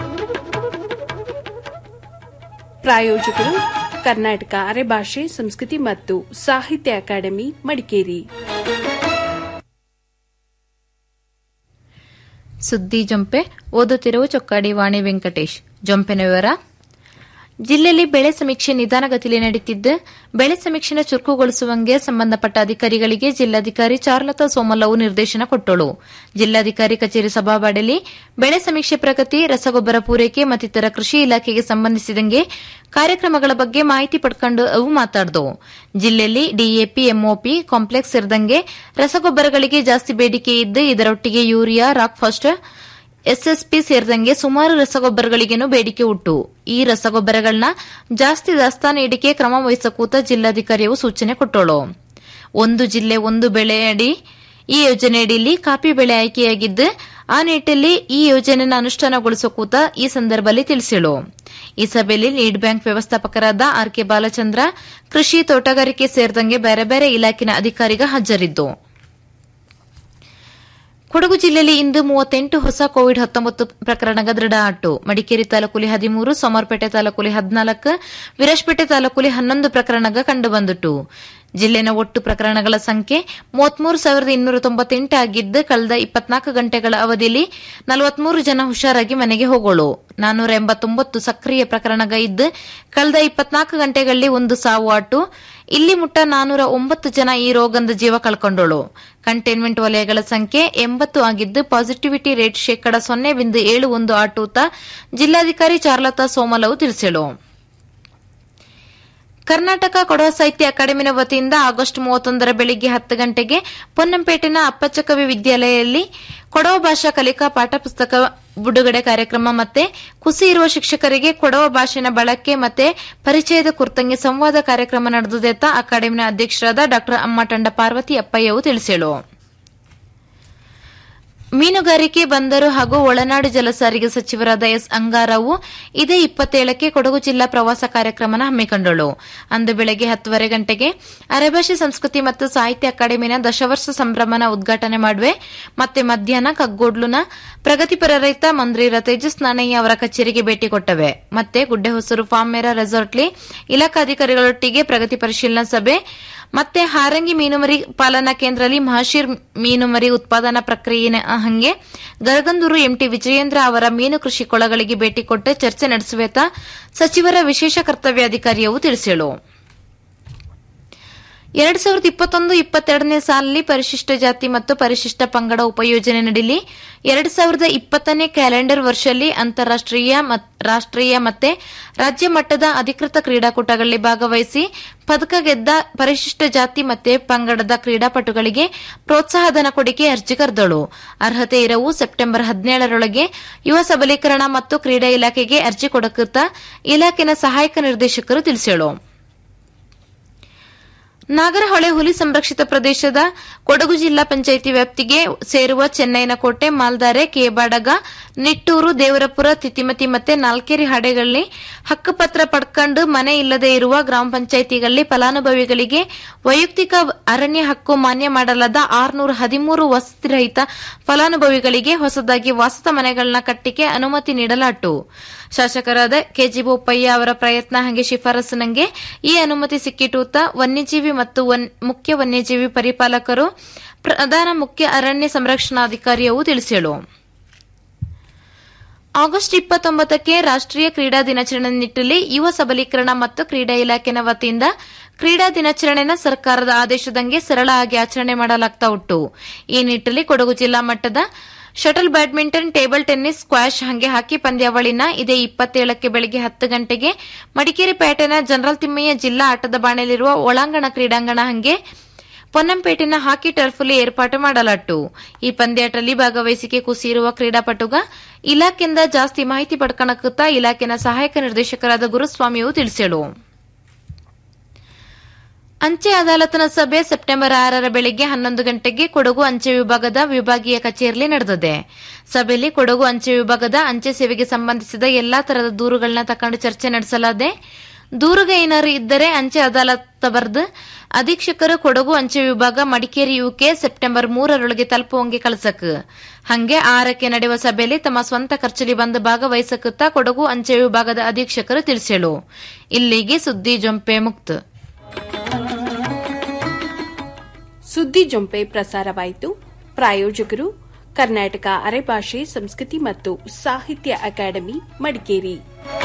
ಪ್ರಾಯೋಜಕರು ಕರ್ನಾಟಕ ಅರೆಭಾಷೆ ಸಂಸ್ಕೃತಿ ಮತ್ತು ಸಾಹಿತ್ಯ ಅಕಾಡೆಮಿ ಮಡಿಕೇರಿ ಸುದ್ದಿ ಜೊಂಪೆ ಓದುತ್ತಿರುವ ಚೊಕ್ಕಾಡಿ ವಾಣಿ ವೆಂಕಟೇಶ್ ಜೊಂಪೆನ ವಿವರ ಜಿಲ್ಲೆಯಲ್ಲಿ ಬೆಳೆ ಸಮೀಕ್ಷೆ ನಿಧಾನಗತಿಯಲ್ಲಿ ನಡೆಯುತ್ತಿದ್ದು ಬೆಳೆ ಸಮೀಕ್ಷೆನ ಚುರುಕುಗೊಳಿಸುವಂಗೆ ಸಂಬಂಧಪಟ್ಟ ಅಧಿಕಾರಿಗಳಿಗೆ ಜಿಲ್ಲಾಧಿಕಾರಿ ಚಾರುಲತಾ ಸೋಮಲ್ಲವು ನಿರ್ದೇಶನ ಕೊಟ್ಟಳು ಜಿಲ್ಲಾಧಿಕಾರಿ ಕಚೇರಿ ಸಭಾವಾಡಿಯಲ್ಲಿ ಬೆಳೆ ಸಮೀಕ್ಷೆ ಪ್ರಗತಿ ರಸಗೊಬ್ಬರ ಪೂರೈಕೆ ಮತ್ತಿತರ ಕೃಷಿ ಇಲಾಖೆಗೆ ಸಂಬಂಧಿಸಿದಂಗೆ ಕಾರ್ಯಕ್ರಮಗಳ ಬಗ್ಗೆ ಮಾಹಿತಿ ಪಡ್ಕೊಂಡು ಅವು ಮಾತಾಡಿದವು ಜಿಲ್ಲೆಯಲ್ಲಿ ಡಿಎಪಿ ಎಂಒಪಿ ಕಾಂಪ್ಲೆಕ್ಸ್ ಸೇರಿದಂಗೆ ರಸಗೊಬ್ಬರಗಳಿಗೆ ಜಾಸ್ತಿ ಬೇಡಿಕೆ ಇದ್ದು ಇದರೊಟ್ಟಿಗೆ ಯೂರಿಯಾ ರಾಕ್ ಫಾಸ್ಟರ್ ಎಸ್ಎಸ್ಪಿ ಸೇರಿದಂಗೆ ಸುಮಾರು ರಸಗೊಬ್ಬರಗಳಿಗೇನು ಬೇಡಿಕೆ ಉಂಟು ಈ ರಸಗೊಬ್ಬರಗಳನ್ನ ಜಾಸ್ತಿ ದಾಸ್ತಾನು ಇಡಿಕೆ ಕ್ರಮ ವಹಿಸಕೂತ ಜಿಲ್ಲಾಧಿಕಾರಿಯು ಸೂಚನೆ ಕೊಟ್ಟಳು ಒಂದು ಜಿಲ್ಲೆ ಒಂದು ಬೆಳೆಯಡಿ ಈ ಯೋಜನೆಯಡಿಯಲ್ಲಿ ಕಾಫಿ ಬೆಳೆ ಆಯ್ಕೆಯಾಗಿದ್ದು ಆ ನಿಟ್ಟಲ್ಲಿ ಈ ಯೋಜನೆಯನ್ನು ಅನುಷ್ಠಾನಗೊಳಿಸಕೂತ ಈ ಸಂದರ್ಭದಲ್ಲಿ ತಿಳಿಸಿಳು ಈ ಸಭೆಯಲ್ಲಿ ಲೀಡ್ ಬ್ಯಾಂಕ್ ವ್ಯವಸ್ಥಾಪಕರಾದ ಆರ್ ಕೆ ಬಾಲಚಂದ್ರ ಕೃಷಿ ತೋಟಗಾರಿಕೆ ಸೇರಿದಂಗೆ ಬೇರೆ ಬೇರೆ ಇಲಾಖೆನ ಅಧಿಕಾರಿಗ ಹಾಜರಿದ್ದು ಕೊಡಗು ಜಿಲ್ಲೆಯಲ್ಲಿ ಇಂದು ಮೂವತ್ತೆಂಟು ಹೊಸ ಕೋವಿಡ್ ಹತ್ತೊಂಬತ್ತು ಪ್ರಕರಣಗ ದೃಢ ಆಟು ಮಡಿಕೇರಿ ತಾಲೂಕುಲಿ ಹದಿಮೂರು ಸೋಮವಾರಪೇಟೆ ತಾಲೂಕುಲಿ ಹದಿನಾಲ್ಕು ವಿರಾಜಪೇಟೆ ತಾಲೂಕುಲಿ ಹನ್ನೊಂದು ಪ್ರಕರಣಗ ಕಂಡುಬಂದಿತು ಜಿಲ್ಲೆನ ಒಟ್ಟು ಪ್ರಕರಣಗಳ ಸಂಖ್ಯೆ ಮೂವತ್ಮೂರು ಸಾವಿರದ ಇನ್ನೂರ ತೊಂಬತ್ತೆಂಟು ಆಗಿದ್ದು ಕಳೆದ ಇಪ್ಪತ್ನಾಲ್ಕು ಗಂಟೆಗಳ ಅವಧಿಯಲ್ಲಿ ನಲವತ್ಮೂರು ಜನ ಹುಷಾರಾಗಿ ಮನೆಗೆ ಹೋಗೋಳು ನಾನೂರ ಎಂಬತ್ತೊಂಬತ್ತು ಸಕ್ರಿಯ ಪ್ರಕರಣಗ ಇದ್ದು ಕಳೆದ ಇಪ್ಪತ್ನಾಲ್ಕು ಗಂಟೆಗಳಲ್ಲಿ ಒಂದು ಸಾವು ಆಟು ಇಲ್ಲಿ ಮುಟ್ಟ ನಾನೂರ ಒಂಬತ್ತು ಜನ ಈ ರೋಗದ ಜೀವ ಕಳ್ಕೊಂಡೋಳು ಕಂಟೈನ್ಮೆಂಟ್ ವಲಯಗಳ ಸಂಖ್ಯೆ ಎಂಬತ್ತು ಆಗಿದ್ದು ಪಾಸಿಟಿವಿಟಿ ರೇಟ್ ಶೇಕಡ ಸೊನ್ನೆ ಬಿಂದು ಏಳು ಒಂದು ಆಟೂತ ಜಿಲ್ಲಾಧಿಕಾರಿ ಚಾರ್ಲತಾ ಸೋಮಲವು ತಿಳಿಸಿಳು ಕರ್ನಾಟಕ ಕೊಡವ ಸಾಹಿತ್ಯ ಅಕಾಡೆಮಿನ ವತಿಯಿಂದ ಆಗಸ್ಟ್ ಮೂವತ್ತೊಂದರ ಬೆಳಿಗ್ಗೆ ಹತ್ತು ಗಂಟೆಗೆ ಪೊನ್ನಂಪೇಟೆನ ಅಪ್ಪಚ್ಚಕವಿ ವಿದ್ಯಾಲಯದಲ್ಲಿ ಕೊಡವ ಭಾಷಾ ಕಲಿಕಾ ಪಾಠ ಪುಸ್ತಕ ಬಿಡುಗಡೆ ಕಾರ್ಯಕ್ರಮ ಮತ್ತೆ ಕುಸಿ ಇರುವ ಶಿಕ್ಷಕರಿಗೆ ಕೊಡವ ಭಾಷೆನ ಬಳಕೆ ಮತ್ತೆ ಪರಿಚಯದ ಕುರಿತಂಗೆ ಸಂವಾದ ಕಾರ್ಯಕ್ರಮ ನಡೆದುದೆತ್ತ ಅಕಾಡೆಮಿನ ಅಧ್ಯಕ್ಷರಾದ ಡಾ ಅಮ್ಮಟಂಡ ಪಾರ್ವತಿ ಅಪ್ಪಯ್ಯವು ತಿಳಿಸಿಳು ಮೀನುಗಾರಿಕೆ ಬಂದರು ಹಾಗೂ ಒಳನಾಡು ಜಲಸಾರಿಗೆ ಸಚಿವರಾದ ಎಸ್ ಅಂಗಾರವು ಇದೇ ಇಪ್ಪತ್ತೇಳಕ್ಕೆ ಕೊಡಗು ಜಿಲ್ಲಾ ಪ್ರವಾಸ ಕಾರ್ಯಕ್ರಮನ ಹಮ್ಮಿಕೊಂಡಳು ಅಂದು ಬೆಳಗ್ಗೆ ಹತ್ತುವರೆ ಗಂಟೆಗೆ ಅರೆಭಾಷೆ ಸಂಸ್ಕೃತಿ ಮತ್ತು ಸಾಹಿತ್ಯ ಅಕಾಡೆಮಿನ ದಶವರ್ಷ ಸಂಭ್ರಮನ ಉದ್ಘಾಟನೆ ಮಾಡುವೆ ಮತ್ತೆ ಮಧ್ಯಾಹ್ನ ಕಗ್ಗೋಡ್ಲುನ ಪ್ರಗತಿಪರ ರೈತ ಮಂದ್ರಿರ ತೇಜಸ್ ನಾಣಯ್ಯ ಅವರ ಕಚೇರಿಗೆ ಭೇಟಿ ಕೊಟ್ಟವೆ ಮತ್ತೆ ಗುಡ್ಡೆಹೊಸೂರು ಫಾರ್ಮ್ ಮೇರಾ ರೆಸಾರ್ಟ್ಲಿ ಇಲಾಖಾಧಿಕಾರಿಗಳೊಟ್ಟಿಗೆ ಪ್ರಗತಿ ಪರಿಶೀಲನಾ ಸಭೆ ಮತ್ತೆ ಹಾರಂಗಿ ಮೀನುಮರಿ ಪಾಲನಾ ಕೇಂದ್ರದಲ್ಲಿ ಮಹಾಶೀರ್ ಮೀನುಮರಿ ಉತ್ಪಾದನಾ ಪ್ರಕ್ರಿಯೆ ಹಂಗೆ ಗರಗಂದೂರು ಎಂಟಿ ವಿಜಯೇಂದ್ರ ಅವರ ಮೀನು ಕೃಷಿ ಕೊಳಗಳಿಗೆ ಭೇಟಿ ಕೊಟ್ಟು ಚರ್ಚೆ ನಡೆಸುವೇತ ಸಚಿವರ ವಿಶೇಷ ಕರ್ತವ್ಯಾಧಿಕಾರಿಯವು ತಿಳಿಸಿಳು ಎರಡ್ ಸಾವಿರದ ಇಪ್ಪತ್ತೊಂದು ಇಪ್ಪತ್ತೆರಡನೇ ಸಾಲಿನಲ್ಲಿ ಪರಿಶಿಷ್ಟ ಜಾತಿ ಮತ್ತು ಪರಿಶಿಷ್ಟ ಪಂಗಡ ಉಪಯೋಜನೆ ನಡಿಲಿ ಎರಡ್ ಸಾವಿರದ ಇಪ್ಪತ್ತನೇ ಕ್ಯಾಲೆಂಡರ್ ವರ್ಷದಲ್ಲಿ ಅಂತಾರಾಷ್ಟೀಯ ರಾಷ್ಟೀಯ ಮತ್ತೆ ರಾಜ್ಯ ಮಟ್ಟದ ಅಧಿಕೃತ ಕ್ರೀಡಾಕೂಟಗಳಲ್ಲಿ ಭಾಗವಹಿಸಿ ಪದಕ ಗೆದ್ದ ಪರಿಶಿಷ್ಟ ಜಾತಿ ಮತ್ತೆ ಪಂಗಡದ ಕ್ರೀಡಾಪಟುಗಳಿಗೆ ಪ್ರೋತ್ಸಾಹಧನ ಕೊಡಿಕೆ ಅರ್ಜಿ ಕರೆದಳು ಅರ್ಹತೆ ಇರವು ಸೆಪ್ಟೆಂಬರ್ ಹದಿನೇಳರೊಳಗೆ ಯುವ ಸಬಲೀಕರಣ ಮತ್ತು ಕ್ರೀಡಾ ಇಲಾಖೆಗೆ ಅರ್ಜಿ ಕೊಡಕುತ್ತ ಇಲಾಖೆನ ಸಹಾಯಕ ನಿರ್ದೇಶಕರು ತಿಳಿಸಿಳು ನಾಗರಹೊಳೆ ಹುಲಿ ಸಂರಕ್ಷಿತ ಪ್ರದೇಶದ ಕೊಡಗು ಜಿಲ್ಲಾ ಪಂಚಾಯಿತಿ ವ್ಯಾಪ್ತಿಗೆ ಸೇರುವ ಚೆನ್ನೈನ ಕೋಟೆ ಮಾಲ್ದಾರೆ ಕೇಬಾಡಗ ನಿಟ್ಟೂರು ದೇವರಪುರ ತಿತಿಮತಿ ಮತ್ತೆ ನಾಲ್ಕೇರಿ ಹಾಡೆಗಳಲ್ಲಿ ಹಕ್ಕುಪತ್ರ ಪಡ್ಕೊಂಡು ಮನೆ ಇಲ್ಲದೆ ಇರುವ ಗ್ರಾಮ ಪಂಚಾಯಿತಿಗಳಲ್ಲಿ ಫಲಾನುಭವಿಗಳಿಗೆ ವೈಯಕ್ತಿಕ ಅರಣ್ಯ ಹಕ್ಕು ಮಾನ್ಯ ಮಾಡಲಾದ ಆರುನೂರ ಹದಿಮೂರು ವಸತಿರಹಿತ ಫಲಾನುಭವಿಗಳಿಗೆ ಹೊಸದಾಗಿ ವಾಸದ ಮನೆಗಳನ್ನ ಕಟ್ಟಿಕೆ ಅನುಮತಿ ನೀಡಲಾಟು ಶಾಸಕರಾದ ಕೆಜಿ ಬೋಪಯ್ಯ ಅವರ ಪ್ರಯತ್ನ ಹಂಗೆ ಶಿಫಾರಸ್ಸಿನಂಗೆ ಈ ಅನುಮತಿ ಸಿಕ್ಕಿಟೂತ ವನ್ಯಜೀವಿ ಮತ್ತು ಮುಖ್ಯ ವನ್ಯಜೀವಿ ಪರಿಪಾಲಕರು ಪ್ರಧಾನ ಮುಖ್ಯ ಅರಣ್ಯ ಸಂರಕ್ಷಣಾಧಿಕಾರಿಯವು ತಿಳಿಸಿಳು ಆಗಸ್ಟ್ ಇಪ್ಪತ್ತೊಂಬತ್ತಕ್ಕೆ ರಾಷ್ಟೀಯ ಕ್ರೀಡಾ ದಿನಾಚರಣೆ ನಿಟ್ಟಲ್ಲಿ ಯುವ ಸಬಲೀಕರಣ ಮತ್ತು ಕ್ರೀಡಾ ಇಲಾಖೆನ ವತಿಯಿಂದ ಕ್ರೀಡಾ ದಿನಾಚರಣೆನ ಸರ್ಕಾರದ ಆದೇಶದಂಗೆ ಸರಳ ಆಗಿ ಆಚರಣೆ ಮಾಡಲಾಗ್ತಾ ಉಂಟು ಈ ನಿಟ್ಟಲ್ಲಿ ಕೊಡಗು ಜಿಲ್ಲಾ ಮಟ್ಟದ shuttle badminton table tennis squash ಹಂಗೆ ಹಾಕಿ ಪಂದ್ಯಾವಳಿನ ಇದೇ ಇಪ್ಪತ್ತೇಳಕ್ಕೆ ಬೆಳಗ್ಗೆ ಹತ್ತು ಗಂಟೆಗೆ ಮಡಿಕೇರಿ ಪೇಟೆನ ಜನರಲ್ ತಿಮ್ಮಯ್ಯ ಜಿಲ್ಲಾ ಆಟದ ಬಾಣೆಯಲ್ಲಿರುವ ಒಳಾಂಗಣ ಕ್ರೀಡಾಂಗಣ ಹಂಗೆ ಪೊನ್ನಂಪೇಟೆನ ಹಾಕಿ ಟರ್ಫಲ್ಲಿ ಏರ್ಪಾಟು ಮಾಡಲಾಟು ಈ ಪಂದ್ಯಾಟದಲ್ಲಿ ಭಾಗವಹಿಸಿಕೆ ಕುಸಿಯಿರುವ ಕ್ರೀಡಾಪಟುಗ ಇಲಾಖೆಯಿಂದ ಜಾಸ್ತಿ ಮಾಹಿತಿ ಪಡ್ಕಣಕುತ್ತ ಇಲಾಖೆನ ಸಹಾಯಕ ನಿರ್ದೇಶಕರಾದ ಗುರುಸ್ವಾಮಿಯು ತಿಳಿಸಿಳು ಅಂಚೆ ಅದಾಲತ್ನ ಸಭೆ ಸೆಪ್ಟೆಂಬರ್ ಆರರ ಬೆಳಗ್ಗೆ ಹನ್ನೊಂದು ಗಂಟೆಗೆ ಕೊಡಗು ಅಂಚೆ ವಿಭಾಗದ ವಿಭಾಗೀಯ ಕಚೇರಿಯಲ್ಲಿ ನಡೆದಿದೆ ಸಭೆಯಲ್ಲಿ ಕೊಡಗು ಅಂಚೆ ವಿಭಾಗದ ಅಂಚೆ ಸೇವೆಗೆ ಸಂಬಂಧಿಸಿದ ಎಲ್ಲಾ ತರಹದ ದೂರುಗಳನ್ನ ತಕೊಂಡು ಚರ್ಚೆ ನಡೆಸಲಾದೆ ದೂರುಗ ಏನಾರು ಇದ್ದರೆ ಅಂಚೆ ಅದಾಲತ್ ಬರೆದು ಅಧೀಕ್ಷಕರು ಕೊಡಗು ಅಂಚೆ ವಿಭಾಗ ಮಡಿಕೇರಿ ಯುಕೆ ಸೆಪ್ಟೆಂಬರ್ ಮೂರರೊಳಗೆ ತಲುಪುವಂಗೆ ಕಳಸಕ್ ಹಂಗೆ ಆರಕ್ಕೆ ನಡೆಯುವ ಸಭೆಯಲ್ಲಿ ತಮ್ಮ ಸ್ವಂತ ಖರ್ಚಲ್ಲಿ ಬಂದು ಭಾಗವಹಿಸಕುತ್ತಾ ಕೊಡಗು ಅಂಚೆ ವಿಭಾಗದ ಅಧೀಕ್ಷಕರು ತಿಳಿಸಲು ಇಲ್ಲಿಗೆ ಸುದ್ದಿ ಜೊಂಪೆ ಮುಕ್ತ ಸುದ್ದಿ ಜೊಂಪೆ ಪ್ರಸಾರವಾಯಿತು ಪ್ರಾಯೋಜಕರು ಕರ್ನಾಟಕ ಅರೆಭಾಷೆ ಸಂಸ್ಕೃತಿ ಮತ್ತು ಸಾಹಿತ್ಯ ಅಕಾಡೆಮಿ ಮಡಿಕೇರಿ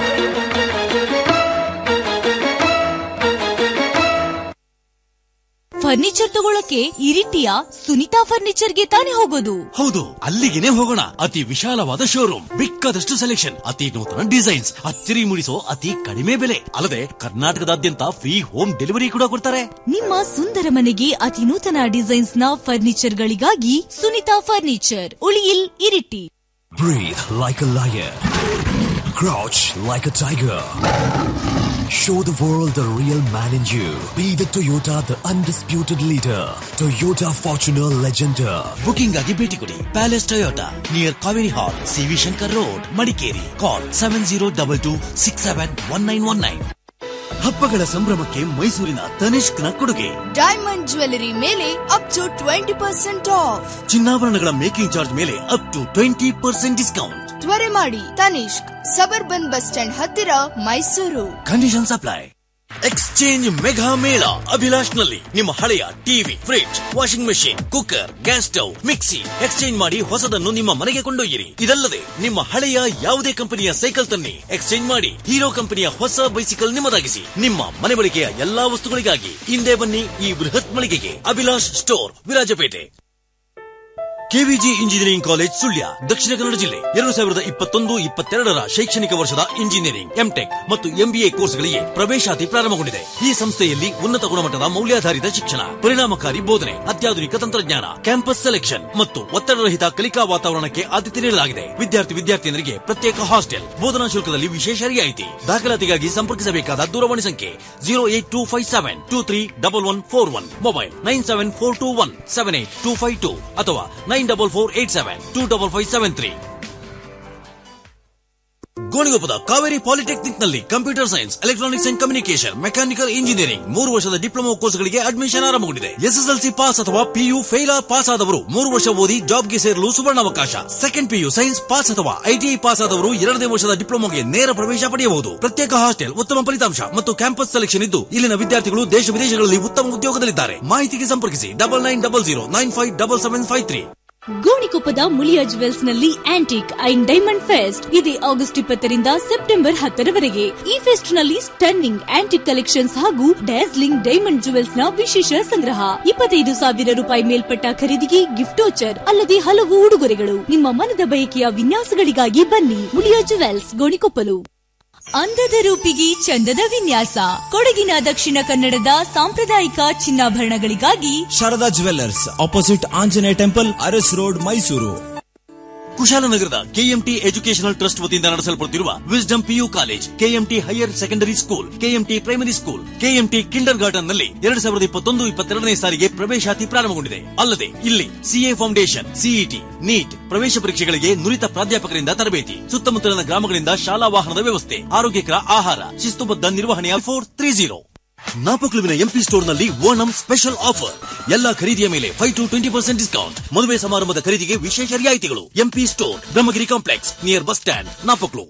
ಫರ್ನಿಚರ್ ತಗೊಳಕ್ಕೆ ಇರಿಟಿಯ ಸುನಿತಾ ಫರ್ನಿಚರ್ಗೆ ತಾನೇ ಹೋಗೋದು ಹೌದು ಅಲ್ಲಿಗೆನೆ ಹೋಗೋಣ ಅತಿ ವಿಶಾಲವಾದ ಶೋರೂಮ್ ಬೇಕಾದಷ್ಟು ಸೆಲೆಕ್ಷನ್ ಅತಿ ನೂತನ ಡಿಸೈನ್ಸ್ ಅಚ್ಚರಿ ಮೂಡಿಸೋ ಅತಿ ಕಡಿಮೆ ಬೆಲೆ ಅಲ್ಲದೆ ಕರ್ನಾಟಕದಾದ್ಯಂತ ಫ್ರೀ ಹೋಮ್ ಡೆಲಿವರಿ ಕೂಡ ಕೊಡ್ತಾರೆ ನಿಮ್ಮ ಸುಂದರ ಮನೆಗೆ ಅತಿ ನೂತನ ಡಿಸೈನ್ಸ್ ನ ಫರ್ನಿಚರ್ ಗಳಿಗಾಗಿ ಸುನಿತಾ ಫರ್ನಿಚರ್ ಉಳಿಯಿಲ್ ಇರಿಟಿ Breathe like a lion. Crouch like a tiger. Show the world the real man in you. Be the Toyota, the undisputed leader. Toyota Fortuner Legender. Booking ಆಗಿ ಭೇಟಿ ಕೊಡಿ palace Toyota near Kaveri hall CV Shankar road Madikeri call seven zero double two six seven one nine one nine ಹಬ್ಬಗಳ ಸಂಭ್ರಮಕ್ಕೆ ಮೈಸೂರಿನ ತನಿಷ್ಕ್ನ ಕೊಡುಗೆ ಡೈಮಂಡ್ ಜ್ಯುವೆಲರಿ ಮೇಲೆ up to twenty percent off ಚಿನ್ನಾಭರಣಗಳ ಮೇಕಿಂಗ್ ಚಾರ್ಜ್ ಮೇಲೆ up to twenty percent discount ತ್ವರೆ ಮಾಡಿ ತನಿಷ್ಕ್ ಸಬರ್ಬನ್ ಬಸ್ ಸ್ಟ್ಯಾಂಡ್ ಹತ್ತಿರ Mysuru condition apply exchange mega ಮೇಳ ಅಭಿಲಾಷ್ ನಲ್ಲಿ ನಿಮ್ಮ ಹಳೆಯ TV fridge washing machine cooker gas stove mixie exchange ಮಾಡಿ ಹೊಸದನ್ನು ನಿಮ್ಮ ಮನೆಗೆ ಕೊಂಡೊಯ್ಯಿರಿ ಇದಲ್ಲದೆ ನಿಮ್ಮ ಹಳೆಯ ಯಾವುದೇ ಕಂಪನಿಯ ಸೈಕಲ್ ತನ್ನಿ ಎಕ್ಸ್ಚೇಂಜ್ ಮಾಡಿ ಹೀರೋ ಕಂಪನಿಯ ಹೊಸ ಬೈಸಿಕಲ್ ನಿಮ್ಮದಾಗಿಸಿ ನಿಮ್ಮ ಮನೆ ಬಳಕೆಯ ಎಲ್ಲಾ ವಸ್ತುಗಳಿಗಾಗಿ ಹಿಂದೆ ಬನ್ನಿ ಈ ಬೃಹತ್ ಮಳಿಗೆಗೆ Abhilash store Virajpet KVG engineering college Sullia Dakshina Kannada ಜಿಲ್ಲೆ ಎರಡು ಸಾವಿರದ ಇಪ್ಪತ್ತೊಂದು ಇಪ್ಪತ್ತೆರಡರ ಶೈಕ್ಷಣಿಕ ವರ್ಷದ ಇಂಜಿನಿಯರಿಂಗ್ ಎಂಟೆಕ್ ಮತ್ತು ಎಂಬಿಎ ಕೋರ್ಸ್ಗಳಿಗೆ ಪ್ರವೇಶಾತಿ ಪ್ರಾರಂಭಗೊಂಡಿದೆ ಈ ಸಂಸ್ಥೆಯಲ್ಲಿ ಉನ್ನತ ಗುಣಮಟ್ಟದ ಮೌಲ್ಯಾಧಾರಿತ ಶಿಕ್ಷಣ ಪರಿಣಾಮಕಾರಿ ಬೋಧನೆ ಅತ್ಯಾಧುನಿಕ ತಂತ್ರಜ್ಞಾನ ಕ್ಯಾಂಪಸ್ ಸೆಲೆಕ್ಷನ್ ಮತ್ತು ಒತ್ತಡರಹಿತ ಕಲಿಕಾ ವಾತಾವರಣಕ್ಕೆ ಆದ್ಯತೆ ನೀಡಲಾಗಿದೆ ವಿದ್ಯಾರ್ಥಿ ವಿದ್ಯಾರ್ಥಿನಿಯರಿಗೆ ಪ್ರತ್ಯೇಕ ಹಾಸ್ಟೆಲ್ ಬೋಧನಾ ಶುಲ್ಕದಲ್ಲಿ ವಿಶೇಷ ರಿಯಾಯಿತಿ ದಾಖಲಾತಿಗಾಗಿ ಸಂಪರ್ಕಿಸಬೇಕಾದ ದೂರವಾಣಿ ಸಂಖ್ಯೆ zero eight two five seven two three double one four one mobile nine seven four two one seven eight two five two ಅಥವಾ nine double four eight seven two double five seven three ಗೋಣಿಗೊಪ್ಪದ ಕಾವೇರಿ ಪಾಲಿಟೆಕ್ನಿಕ್ ನಲ್ಲಿ computer science electronics and communication mechanical engineering ಮೂರು ವರ್ಷದ ಡಿಪ್ಲೊಮಾ ಕೋರ್ಸ್ಗಳಿಗೆ ಅಡ್ಮಿಷನ್ ಆರಂಭಗೊಂಡಿದೆ ಎಸ್ಎಸ್ಎಲ್ಸಿ ಪಾಸ್ ಅಥವಾ ಪಿಯು ಫೇಲ್ ಪಾಸ್ ಆದವರು ಮೂರು ವರ್ಷ ಓದಿ ಜಾಬ್ಗೆ ಸೇರಲು ಸುವರ್ಣಾವಕಾಶ ಸೆಕೆಂಡ್ ಪಿಯು ಸೈನ್ಸ್ ಪಾಸ್ ಅಥವಾ ಐಟಿಐ ಪಾಸ್ ಆದವರು ಎರಡನೇ ವರ್ಷದ ಡಿಪ್ಲೊಮಾಗೆ ನೇರ ಪ್ರವೇಶ ಪಡೆಯಬಹುದು ಪ್ರತ್ಯೇಕ ಹಾಸ್ಟೆಲ್ ಉತ್ತಮ ಫಲಿತಾಂಶ ಮತ್ತು ಕ್ಯಾಂಪಸ್ ಸೆಲೆಕ್ಷನ್ ಇದ್ದು ಇಲ್ಲಿನ ವಿದ್ಯಾರ್ಥಿಗಳು ದೇಶ ವಿದೇಶಗಳಲ್ಲಿ ಉತ್ತಮ ಉದ್ಯೋಗದಲ್ಲಿದ್ದಾರೆ ಮಾಹಿತಿಗೆ ಸಂಪರ್ಕಿಸಿ double nine double zero nine five double seven five three ಗೋಣಿಕೊಪ್ಪದ ಮುಳಿಯಾ ಜುವೆಲ್ಸ್ ನಲ್ಲಿ ಆಂಟಿಕ್ ಅಂಡ್ ಡೈಮಂಡ್ ಫೆಸ್ಟ್ ಇದೆ ಆಗಸ್ಟ್ ಇಪ್ಪತ್ತರಿಂದ ಸೆಪ್ಟೆಂಬರ್ ಹತ್ತರವರೆಗೆ ಈ ಫೆಸ್ಟ್ ನಲ್ಲಿ ಸ್ಟನ್ನಿಂಗ್ ಆಂಟಿಕ್ ಕಲೆಕ್ಷನ್ಸ್ ಹಾಗೂ ಡ್ಯಾಸ್ಲಿಂಗ್ ಡೈಮಂಡ್ ಜುವೆಲ್ಸ್ ನ ವಿಶೇಷ ಸಂಗ್ರಹ ಇಪ್ಪತ್ತೈದು ಸಾವಿರ ರೂಪಾಯಿ ಮೇಲ್ಪಟ್ಟ ಖರೀದಿಗೆ ಗಿಫ್ಟ್ ವೋಚರ್ ಅಲ್ಲದೆ ಹಲವು ಉಡುಗೊರೆಗಳು ನಿಮ್ಮ ಮನದ ಬಯಕೆಯ ವಿನ್ಯಾಸಗಳಿಗಾಗಿ ಬನ್ನಿ ಮುಳಿಯಾ ಜುವೆಲ್ಸ್ ಗೋಣಿಕೊಪ್ಪಲು ಅಂದದ ರೂಪಿಗೆ ಚಂದದ ವಿನ್ಯಾಸ ಕೊಡಗಿನ ದಕ್ಷಿಣ ಕನ್ನಡದ ಸಾಂಪ್ರದಾಯಿಕ ಚಿನ್ನಾಭರಣಗಳಿಗಾಗಿ Sharada jewellers opposite Anjaneya temple Aras road Mysuru ಕುಶಾಲನಗರದ ಕೆಎಂಟಿ ಎಜುಕೇಶನಲ್ ಟ್ರಸ್ಟ್ ವತಿಯಿಂದ ನಡೆಸಲ್ಪಡುತ್ತಿರುವ wisdom PU college KMT higher secondary school KMT primary school KMT kindergarten ನಲ್ಲಿ ಎರಡ್ ಸಾವಿರದ ಇಪ್ಪತ್ತೊಂದು ಇಪ್ಪತ್ತೆರಡನೇ ಸಾರಿಗೆ ಪ್ರವೇಶಾತಿ ಪ್ರಾರಂಭಗೊಂಡಿದೆ ಅಲ್ಲದೆ ಇಲ್ಲಿ ಸಿಎ ಫೌಂಡೇಶನ್ ಸಿಇಟಿ ನೀಟ್ ಪ್ರವೇಶ ಪರೀಕ್ಷೆಗಳಿಗೆ ನುರಿತ ಪ್ರಾಧ್ಯಾಪಕರಿಂದ ತರಬೇತಿ ಸುತ್ತಮುತ್ತಲಿನ ಗ್ರಾಮಗಳಿಂದ ಶಾಲಾ ವಾಹನದ ವ್ಯವಸ್ಥೆ ಆರೋಗ್ಯಕರ ಆಹಾರ ಶಿಸ್ತುಬದ್ಧ ನಿರ್ವಹಣೆಯ ಫೋರ್ ತ್ರೀ ಜೀರೋ ನಾಪಕ್ಲುವಿನ ಎಂಪಿ ಸ್ಟೋರ್ ನಲ್ಲಿ ಓಣಂ ಸ್ಪೆಷಲ್ ಆಫರ್ ಎಲ್ಲಾ ಖರೀದಿಯ ಮೇಲೆ five to twenty percent discount ಮದುವೆ ಸಮಾರಂಭದ ಖರೀದಿಗೆ ವಿಶೇಷ ರಿಯಾಯಿತಿಗಳು MP store Brahmagiri complex near bus stand Napoklu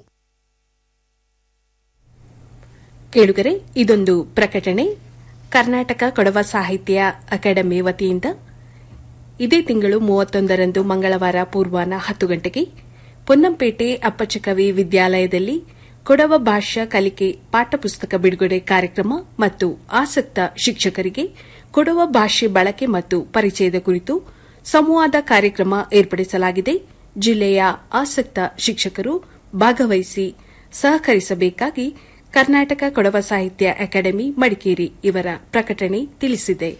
ಕೇಳುಗರೆ ಇದೊಂದು ಪ್ರಕಟಣೆ ಕರ್ನಾಟಕ ಕೊಡವ ಸಾಹಿತ್ಯ ಅಕಾಡೆಮಿ ವತಿಯಿಂದ ಇದೇ ತಿಂಗಳು ಮೂವತ್ತೊಂದರಂದು ಮಂಗಳವಾರ ಪೂರ್ವಾಹ್ನ ಹತ್ತು ಗಂಟೆಗೆ ಪೊನ್ನಂಪೇಟೆ ಅಪ್ಪಚಕವಿ ವಿದ್ಯಾಲಯದಲ್ಲಿ ಕೊಡವ ಭಾಷಾ ಕಲಿಕೆ ಪಾಠಪುಸ್ತಕ ಬಿಡುಗಡೆ ಕಾರ್ಯಕ್ರಮ ಮತ್ತು ಆಸಕ್ತ ಶಿಕ್ಷಕರಿಗೆ ಕೊಡವ ಭಾಷೆ ಬಳಕೆ ಮತ್ತು ಪರಿಚಯದ ಕುರಿತು ಸಂವಾದ ಕಾರ್ಯಕ್ರಮ ಏರ್ಪಡಿಸಲಾಗಿದೆ ಜಿಲ್ಲೆಯ ಆಸಕ್ತ ಶಿಕ್ಷಕರು ಭಾಗವಹಿಸಿ ಸಹಕರಿಸಬೇಕಾಗಿ ಕರ್ನಾಟಕ ಕೊಡವ ಸಾಹಿತ್ಯ ಅಕಾಡೆಮಿ ಮಡಿಕೇರಿ ಇವರ ಪ್ರಕಟಣೆ ತಿಳಿಸಿದೆ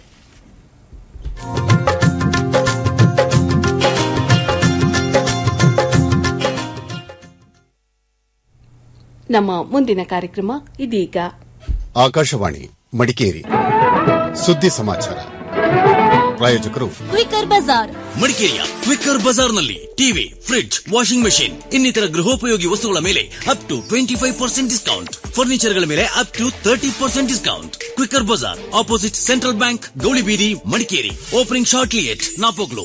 ನಮ್ಮ ಮುಂದಿನ ಕಾರ್ಯಕ್ರಮ ಇದೀಗ ಆಕಾಶವಾಣಿ ಮಡಿಕೇರಿ ಸುದ್ದಿ ಸಮಾಚಾರ ಪ್ರಾಯೋಜಕರು ಕ್ವಿಕರ್ ಬಜಾರ್ ಮಡಿಕೇರಿಯ ಕ್ವಿಕ್ಕರ್ ಬಜಾರ್ನಲ್ಲಿ ಟಿವಿ ಫ್ರಿಡ್ಜ್ ವಾಷಿಂಗ್ ಮೆಷಿನ್ ಇನ್ನಿತರ ಗೃಹೋಪಯೋಗಿ ವಸ್ತುಗಳ ಮೇಲೆ up to twenty five percent discount ಫರ್ನಿಚರ್ಗಳ ಮೇಲೆ up to thirty percent discount Quicker bazaar opposite central bank Gowlibeedi Madikeri opening shortly at Napoklu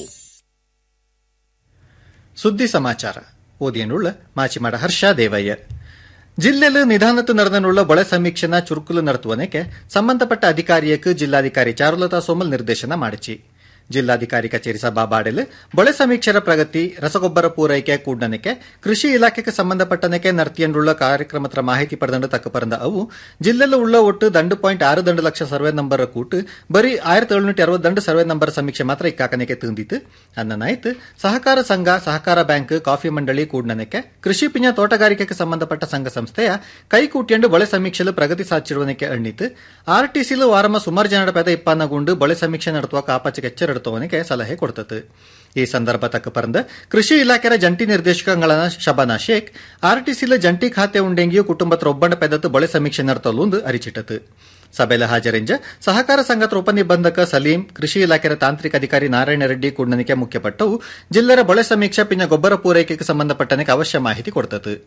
ಸುದ್ದಿ ಸಮಾಚಾರ ಓದಿಯನುಳ್ಳ ಮಾಚಿಮಾಡ ಹರ್ಷ ದೇವಯ್ಯ ಜಿಲ್ಲೆಲು ನಿಧಾನತ್ತು ನಡೆದನುಳ್ಳ ಬೊಳೆ ಸಮೀಕ್ಷೆನ ಚುರುಕುಲು ನಡೆಸುವನಕ್ಕೆ ಸಂಬಂಧಪಟ್ಟ ಅಧಿಕಾರಿಯಕ್ಕೆ ಜಿಲ್ಲಾಧಿಕಾರಿ ಚಾರುಲತಾ ಸೋಮಲ್ ನಿರ್ದೇಶನ ಮಾಡಿಚಿ ಜಿಲ್ಲಾಧಿಕಾರಿ ಕಚೇರಿ ಸಭಾಬಾಡೆಲು ಬೊಳೆ ಸಮೀಕ್ಷೆರ ಪ್ರಗತಿ ರಸಗೊಬ್ಬರ ಪೂರೈಕೆ ಕೂಡನಕ್ಕೆ ಕೃಷಿ ಇಲಾಖೆಗೆ ಸಂಬಂಧಪಟ್ಟನಕ್ಕೆ ನರ್ತಿಯನ್ನುಳ್ಳ ಕಾರ್ಯಕ್ರಮದ ಮಾಹಿತಿ ಪಡೆದಂಡು ತಕ್ಕ ಪರಂದ ಅವು ಜಿಲ್ಲೆಲು ಉಳ್ಳ ಒಟ್ಟು ದಂಡು ಪಾಯಿಂಟ್ ಆರು ದಂಡು ಲಕ್ಷ ಸರ್ವೆ ನಂಬರ್ ಕೂಟು ಬರೀ ಆயிரத்தி எழுநூற்றி ಅರವತ್ತು ದಂಡು ಸರ್ವೆ ನಂಬರ್ ಸಮೀಕ್ಷೆ ಮಾತ್ರ ಇಕ್ಕಾಕನೆಗೆ ತಿಂದಿತ್ತು ಅನ್ನನಾಯ್ತು ಸಹಕಾರ ಸಂಘ ಸಹಕಾರ ಬ್ಯಾಂಕ್ ಕಾಫಿ ಮಂಡಳಿ ಕೂಡನಕ್ಕೆ ಕೃಷಿ ಪಿಂಜ ತೋಟಗಾರಿಕೆಗೆ ಸಂಬಂಧಪಟ್ಟ ಸಂಘ ಸಂಸ್ಥೆಯ ಕೈಕೂಟ್ಯಂಡು ಬೊಳೆ ಸಮೀಕ್ಷೆಲು ಪ್ರಗತಿ ಸಾಚಿರುವನಕ್ಕೆ ಎಣ್ಣಿತು ಆರ್ಟಿಸಿಲು ವಾರಮ ಸುಮಾರು ಜನರ ಪೇದ ಇಪ್ಪನ್ನಗುಂಡು ಬೊಳೆ ಸಮೀಕ್ಷೆ ನಡೆಸುವ ಕಾಪಾಚಕ್ಕೆ ಎಚ್ಚರಿಡುವವನಿಗೆ ಸಲಹೆ ಕೊಡ್ತದೆ ಈ ಸಂದರ್ಭ ತಕ್ಕ ಪರಂದ ಕೃಷಿ ಇಲಾಖೆಯ ಜಂಟಿ ನಿರ್ದೇಶಕಗಳಾದ ಶಬಾನಾ ಶೇಖ್ ಆರ್ಟಿಸಿಲ ಜಂಟಿ ಖಾತೆ ಉಂಡೆಂಗಿಯು ಕುಟುಂಬದ ಒಬ್ಬಂಡ ಪೆದತ್ತು ಬೊಳೆ ಸಮೀಕ್ಷೆ ನಡೆತಲು ಅರಿಚಿಟ್ಟತು ಸಭೆಲ ಹಾಜರಿಂಜ ಸಹಕಾರ ಸಂಘದ ಉಪನಿಬಂಧಕ ಸಲೀಂ ಕೃಷಿ ಇಲಾಖೆಯ ತಾಂತ್ರಿಕ ಅಧಿಕಾರಿ ನಾರಾಯಣ ರೆಡ್ಡಿ ಕೂಡನಿಕೆ ಮುಖ್ಯಪಟ್ಟವು ಜಿಲ್ಲೆರ ಬೊಳೆ ಸಮೀಕ್ಷೆ ಪಿನ್ನ ಗೊಬ್ಬರ ಪೂರೈಕೆಗೆ ಸಂಬಂಧಪಟ್ಟನಕ್ಕೆ ಅವಶ್ಯ ಮಾಹಿತಿ ಕೊಡ್ತದೆ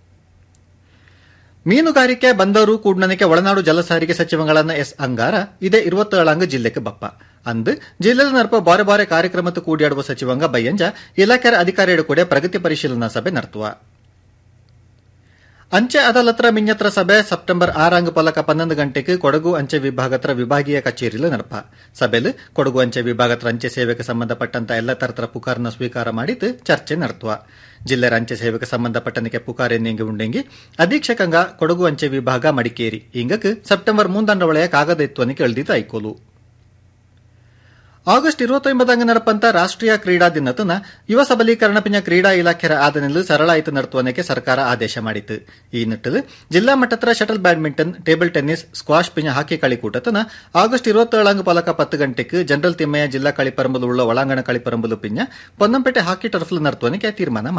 ಮೀನುಗಾರಿಕೆ ಬಂದರು ಕೂಡ್ನನಕ್ಕೆ ಒಳನಾಡು ಜಲಸಾರಿಗೆ ಸಚಿವಗಳನ್ನ ಎಸ್ ಅಂಗಾರ ಇದೇ ഇരുപത്തേഴാങ്ക് ಜಿಲ್ಲೆಗೆ ಬಪ್ಪ ಅಂದು ಜಿಲ್ಲೆಯಲ್ಲಿ ನಡಪ ಬಾರೆ ಬಾರೆ ಕಾರ್ಯಕ್ರಮತ್ತು ಕೂಡಿಯಾಡುವ ಸಚಿವಂಗ ಬಯ್ಯಂಜ ಇಲಾಖೆಯ ಅಧಿಕಾರಿಗಳು ಕೂಡ ಪ್ರಗತಿ ಪರಿಶೀಲನಾ ಸಭೆ ನಡೆಸುವ ಅಂಚೆ ಅದಾಲತ್ರ ಮಿഞ്ഞತ್ರ ಸಭೆ ಸೆಪ್ಟೆಂಬರ್ ಆರಾಂಗ್ ಪಲಕ ಪನ್ನೊಂದು ಗಂಟೆಗೆ ಕೊಡಗು ಅಂಚೆ ವಿಭಾಗತ್ರ ವಿಭಾಗೀಯ ಕಚೇರಿಲು ನಡಪ ಸಭೆಲು ಕೊಡಗು ಅಂಚೆ ವಿಭಾಗತ್ರ ಅಂಚೆ ಸೇವೆಗೆ ಸಂಬಂಧಪಟ್ಟಂತ ಎಲ್ಲ ತರತರ ಪುಕಾರ್ನ ಸ್ವೀಕಾರ ಮಾಡಿದ್ದು ಚರ್ಚೆ ನಡೆಸುವ ಜಿಲ್ಲೆರ ಅಂಚೆ ಸೇವೆಗೆ ಸಂಬಂಧಪಟ್ಟನಿಗೆ ಪುಕಾರ್ ಎನ್ನೆಂಗೆ ಉಂಡೆಂಗಿ ಅಧೀಕ್ಷಕಂಗ ಕೊಡಗು ಅಂಚೆ ವಿಭಾಗ ಮಡಿಕೇರಿ ಇಂಗಕ್ ಸೆಪ್ಟೆಂಬರ್ ಮೂಂದಂಡ ಒಳೆಯ ಕಾಗದ ಎತ್ತುವನಿಗೆ ಎಳ್ದಿದ್ದು ಐಕೋಲು ಆಗಸ್ಟ್ ഇരുപത്തൊമ്പതാം നടപ്പಂತ ರಾಷ್ಟ್ರೀಯ ಕ್ರೀಡಾ ದಿನತನ ಯುವ ಸಬಲೀಕರಣ ಪಿನ ಕ್ರೀಡಾ ಇಲಾಖೆಯ ಆದನೆಲು ಸರಳಾಯಿತು ನಡತುವನಕ್ಕೆ ಸರ್ಕಾರ ಆದೇಶ ಮಾಡಿತು ಈ ನಿಟ್ಟಿಲು ಜಿಲ್ಲಾ ಮಟ್ಟತ್ರ shuttle badminton table tennis squash ಪಿನ ಹಾಕಿ കളിക്കൂട്ടത്തിന് ಆಗಸ್ಟ್ ഇരുപത്തേഴാം പലക പത്ത് ഗಂಟೆക്ക് ಜನರಲ್ ತಿಮ್ಮಯ್ಯ ಜಿಲ್ಲಾ കളിപ്പറമ്പിലുള്ള ಒಳಾಂಗಣ കളിപ്പറമ്പിಲು ಪಿഞ്ഞ പൊന്നംപೇಟೆ ಹಾಕಿ ಟರ್ಫ್ಲು ನಡತುವನಿಗೆ ತೀರ್ಮಾನ